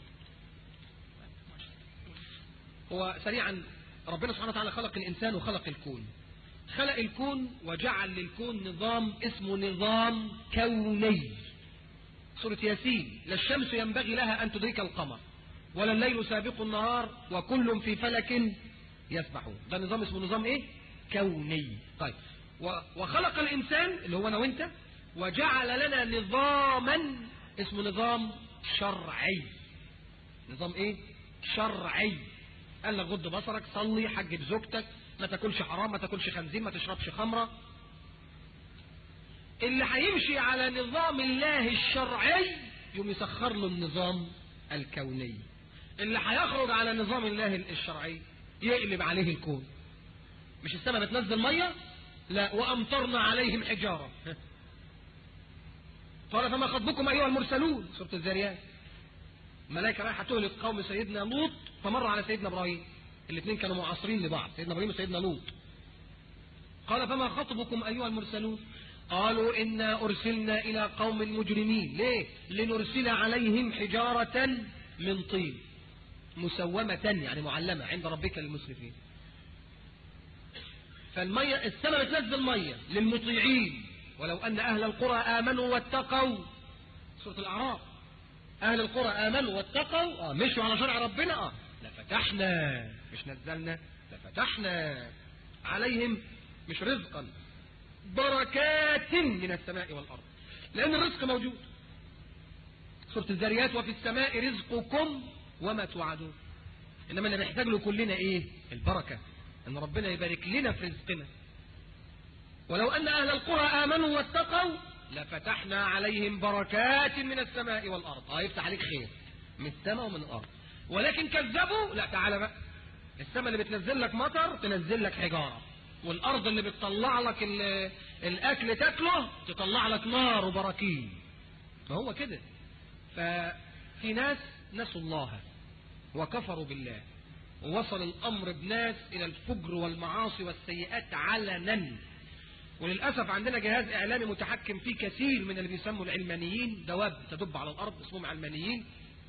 هو سريعا ربنا سبحانه وتعالى خلق الإنسان وخلق الكون خلق الكون وجعل للكون نظام اسمه نظام كوني سورة ياسين لا الشمس ينبغي لها أن تدرك القمر ولا الليل سابق النهار وكل في فلك يسبحون ده نظام اسمه نظام ايه كوني طيب وخلق الإنسان اللي هو أنا وانت وجعل لنا نظاما اسمه نظام شرعي نظام ايه شرعي قال لك غض بصرك صلي حجب زوجتك ما تاكلش حرام ما تاكلش خنزير ما تشربش خمره اللي هيمشي على نظام الله الشرعي يوم يسخر له النظام الكوني اللي هيخرج على نظام الله الشرعي يقلب عليه الكون مش السماء بتنزل ميه لا وامطرنا عليهم حجاره قال فما خطبكم ايها المرسلون سوره الذاريات الملائكه رايحه تهلك قوم سيدنا لوط فمر على سيدنا ابراهيم الاثنين كانوا معاصرين لبعض سيدنا ابراهيم وسيدنا لوط قال فما خطبكم ايها المرسلون قالوا إنا أرسلنا إلى قوم مجرمين ليه لنرسل عليهم حجارة من طين مسومة يعني معلمة عند ربك للمسرفين فالمية السماء بتنزل مية للمطيعين ولو أن أهل القرى آمنوا واتقوا سورة الأعراف أهل القرى آمنوا واتقوا آه مشوا على شرع ربنا آه لفتحنا مش نزلنا لفتحنا عليهم مش رزقا بركات من السماء والأرض لأن الرزق موجود سورة الذريات وفي السماء رزقكم وما توعدون إنما اللي نحتاج له كلنا إيه البركة إن ربنا يبارك لنا في رزقنا ولو أن أهل القرى آمنوا واتقوا لفتحنا عليهم بركات من السماء والأرض اه يفتح عليك خير من السماء ومن الأرض ولكن كذبوا لا تعالى بقى السماء اللي بتنزل لك مطر تنزل لك حجارة والأرض اللي بتطلع لك الأكل تاكله تطلع لك نار وبراكين ما هو كده ففي ناس نسوا الله وكفروا بالله ووصل الأمر بناس إلى الفجر والمعاصي والسيئات علنا وللأسف عندنا جهاز إعلامي متحكم فيه كثير من اللي بيسموا العلمانيين دواب تدب على الأرض اسمهم علمانيين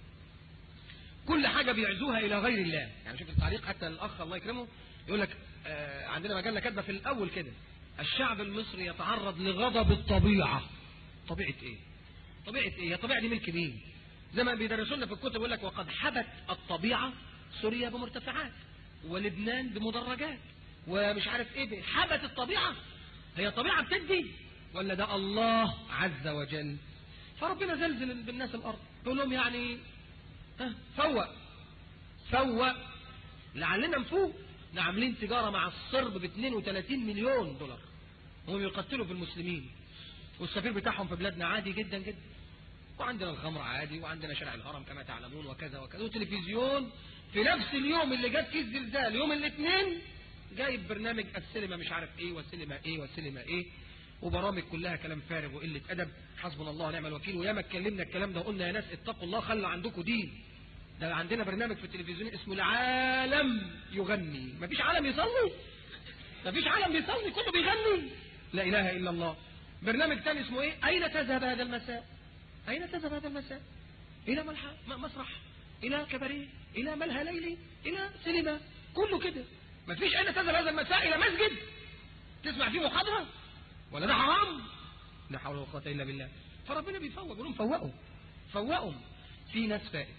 كل حاجة بيعزوها إلى غير الله يعني شوف التعليق حتى الأخ الله يكرمه يقول لك آه عندنا مجلة كاتبة في الأول كده الشعب المصري يتعرض لغضب الطبيعة طبيعة إيه طبيعة إيه الطبيعة دي ملك مين زي ما بيدرسوا لنا في الكتب يقول لك وقد حبت الطبيعة سوريا بمرتفعات ولبنان بمدرجات ومش عارف ايه حبت الطبيعة هي الطبيعة بتدي ولا ده الله عز وجل فربنا زلزل بالناس الأرض يقول لهم يعني ها فوق فوق لعلنا نفوق عاملين تجارة مع الصرب ب 32 مليون دولار هم يقتلوا في المسلمين والسفير بتاعهم في بلادنا عادي جدا جدا وعندنا الخمر عادي وعندنا شارع الهرم كما تعلمون وكذا وكذا وتلفزيون في نفس اليوم اللي جت فيه الزلزال يوم الاثنين جايب برنامج السينما مش عارف ايه والسينما ايه والسينما ايه وبرامج كلها كلام فارغ وقله ادب حسبنا الله ونعم الوكيل وياما اتكلمنا الكلام ده وقلنا يا ناس اتقوا الله خلوا عندكم دين ده عندنا برنامج في التلفزيون اسمه العالم يغني مفيش عالم يصلي مفيش عالم بيصلي كله بيغني لا اله الا الله برنامج تاني اسمه ايه اين تذهب هذا المساء اين تذهب هذا المساء الى ملحق مسرح الى كباريه الى ملهى ليلي الى سينما كله كده مفيش اين تذهب هذا المساء الى مسجد تسمع فيه محاضره ولا ده حرام لا حول ولا قوه الا بالله فربنا بيفوق بيقول لهم فوقوا فوقوا في ناس فائت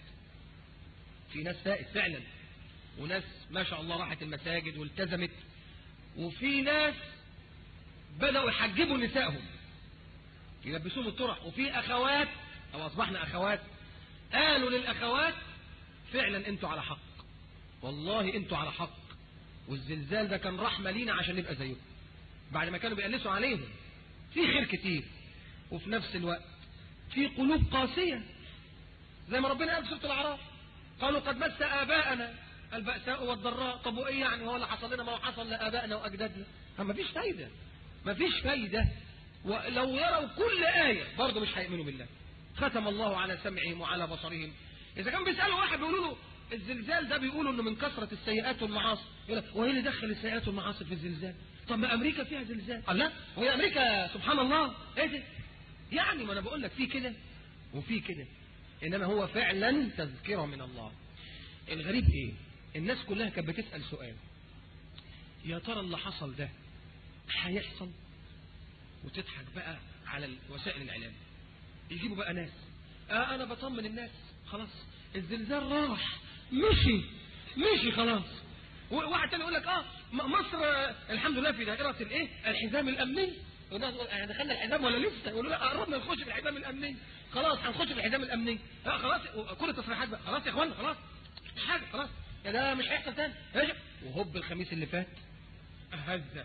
في ناس فائت فعلا وناس ما شاء الله راحت المساجد والتزمت وفي ناس بدأوا يحجبوا نسائهم يلبسوهم الطرح وفي أخوات أو أصبحنا أخوات قالوا للأخوات فعلا أنتوا على حق والله أنتوا على حق والزلزال ده كان رحمة لينا عشان نبقى زيكم بعد ما كانوا بيقلسوا عليهم في خير كتير وفي نفس الوقت في قلوب قاسية زي ما ربنا قال في سورة الأعراف قالوا قد مس آباءنا البأساء والضراء طب وإيه يعني هو اللي حصل لنا ما هو حصل لآبائنا وأجدادنا ما فيش فايدة ما فيش فايدة ولو يروا كل آية برضه مش هيؤمنوا بالله ختم الله على سمعهم وعلى بصرهم إذا كان بيسألوا واحد بيقولوا له الزلزال ده بيقولوا انه من كثرة السيئات والمعاصي يقول لك وايه اللي دخل السيئات والمعاصي في الزلزال طب ما امريكا فيها زلزال قال لا وهي امريكا سبحان الله ايه ده يعني ما انا بقول لك في كده وفي كده انما هو فعلا تذكرة من الله الغريب ايه الناس كلها كانت بتسأل سؤال يا ترى اللي حصل ده هيحصل وتضحك بقى على وسائل الاعلام يجيبوا بقى ناس اه انا بطمن الناس خلاص الزلزال راح مشي مشي خلاص واحد تاني يقول لك اه مصر آه الحمد لله في دائرة الايه الحزام الامني يعني دخلنا الحزام ولا لسه يقولوا لا قربنا نخش في الحزام الامني خلاص هنخش في الحزام الامني اه خلاص كل التصريحات بقى خلاص يا اخوانا خلاص حاجه خلاص يا ده مش هيحصل تاني وهوب الخميس اللي فات هزه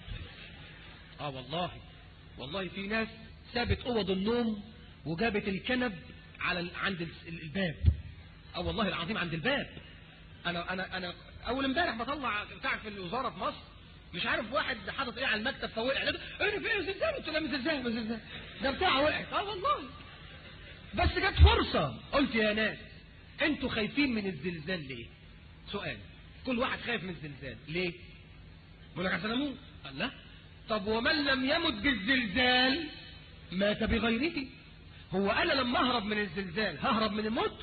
اه والله والله في ناس سابت اوض النوم وجابت الكنب على عند الباب اه والله العظيم عند الباب انا انا انا اول امبارح بطلع بتاع في الوزاره في مصر مش عارف واحد حاطط ايه على المكتب فوقع ايه في زلزال قلت له زلزال مش زلزال ده بتاعه وقع اه والله بس جت فرصه قلت يا ناس انتوا خايفين من الزلزال ليه سؤال كل واحد خايف من الزلزال ليه بيقول لك عشان اموت قال لا طب ومن لم يمت بالزلزال مات بغيره هو انا لما اهرب من الزلزال ههرب من الموت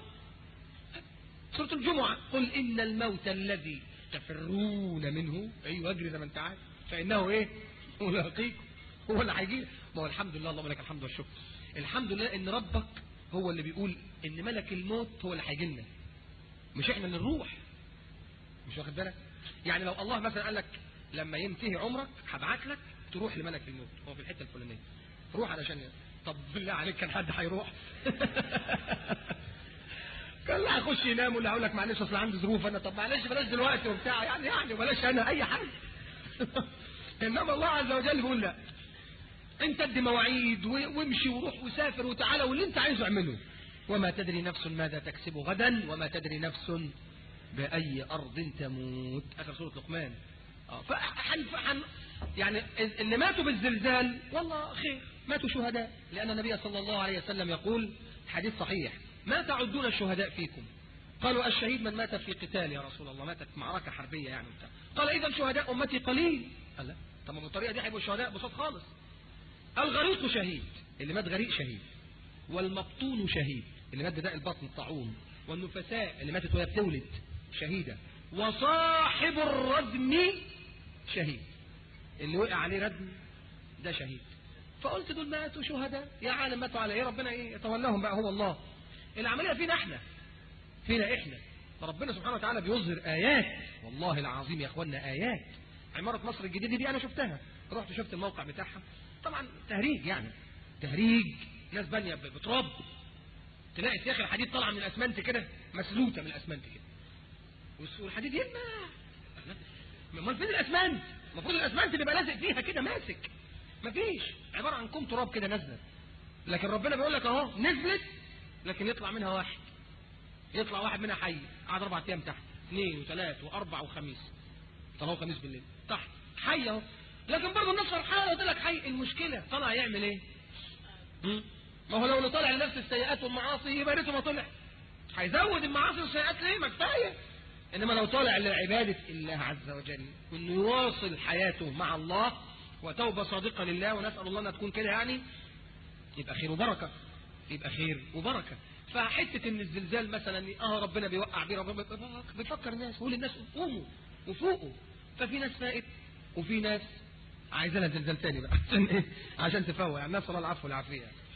سورة الجمعة قل إن الموت الذي تفرون منه أيوة أجري زي ما أنت عارف فإنه إيه ملاقيكم هو اللي هيجي ما هو الحمد لله اللهم لك الحمد والشكر الحمد لله إن ربك هو اللي بيقول إن ملك الموت هو اللي هيجي لنا مش إحنا اللي نروح مش واخد بالك يعني لو الله مثلا قال لك لما ينتهي عمرك هبعت لك تروح لملك الموت هو في الحتة الفلانية روح علشان طب بالله عليك كان حد هيروح كان لا هيخش ينام ولا هقول لك معلش اصل عندي ظروف انا طب معلش بلاش دلوقتي وبتاع يعني يعني بلاش انا اي حاجه انما الله عز وجل بيقول لا انت ادي مواعيد وامشي وروح وسافر وتعالى واللي انت عايزه اعمله وما تدري نفس ماذا تكسب غدا وما تدري نفس باي ارض تموت اخر سوره لقمان اه فحن فحن يعني اللي ماتوا بالزلزال والله خير ماتوا شهداء لان النبي صلى الله عليه وسلم يقول حديث صحيح ما تعدون الشهداء فيكم قالوا الشهيد من مات في قتال يا رسول الله مات في معركة حربية يعني بتاع. قال إذا شهداء أمتي قليل قال لا طب بالطريقة دي هيبقوا الشهداء بصوت خالص الغريق شهيد اللي مات غريق شهيد والمبطون شهيد اللي مات بداء البطن الطاعون والنفساء اللي ماتت وهي بتولد شهيدة وصاحب الردم شهيد اللي وقع عليه ردم ده شهيد فقلت دول ماتوا شهداء يا عالم ماتوا على ايه ربنا ايه يتولاهم بقى هو الله العملية فينا احنا فينا احنا فربنا سبحانه وتعالى بيظهر ايات والله العظيم يا اخوانا ايات عمارة مصر الجديدة دي انا شفتها رحت شفت الموقع بتاعها طبعا تهريج يعني تهريج ناس بانية بتراب تلاقي سياخ الحديد طالعه من الاسمنت كده مسلوته من الاسمنت كده والحديد يلمع امال فين الاسمنت المفروض الاسمنت بيبقى لازق فيها كده ماسك مفيش عباره عن كوم تراب كده نازله لكن ربنا بيقول لك اهو نزلت لكن يطلع منها واحد يطلع واحد منها حي قعد اربع ايام تحت اثنين وثلاث واربع وخميس طلعوا خميس بالليل تحت حي اهو لكن برضه الناس فرحانه قلت لك حي المشكله طلع يعمل ايه؟ م? ما هو لو اللي طالع لنفس السيئات والمعاصي يبقى ريته ما طلع هيزود المعاصي والسيئات ليه ما كفايه انما لو طالع لعباده الله عز وجل وانه يواصل حياته مع الله وتوبه صادقه لله ونسال الله انها تكون كده يعني يبقى خير وبركه يبقى خير وبركه فحته ان الزلزال مثلا اه ربنا بيوقع بيه ربنا بيفكر الناس بيقول للناس قوموا وفوقوا ففي ناس فائت وفي ناس عايزة لها زلزال تاني بقى عشان ايه عشان تفوق يعني نسال الله العفو والعافيه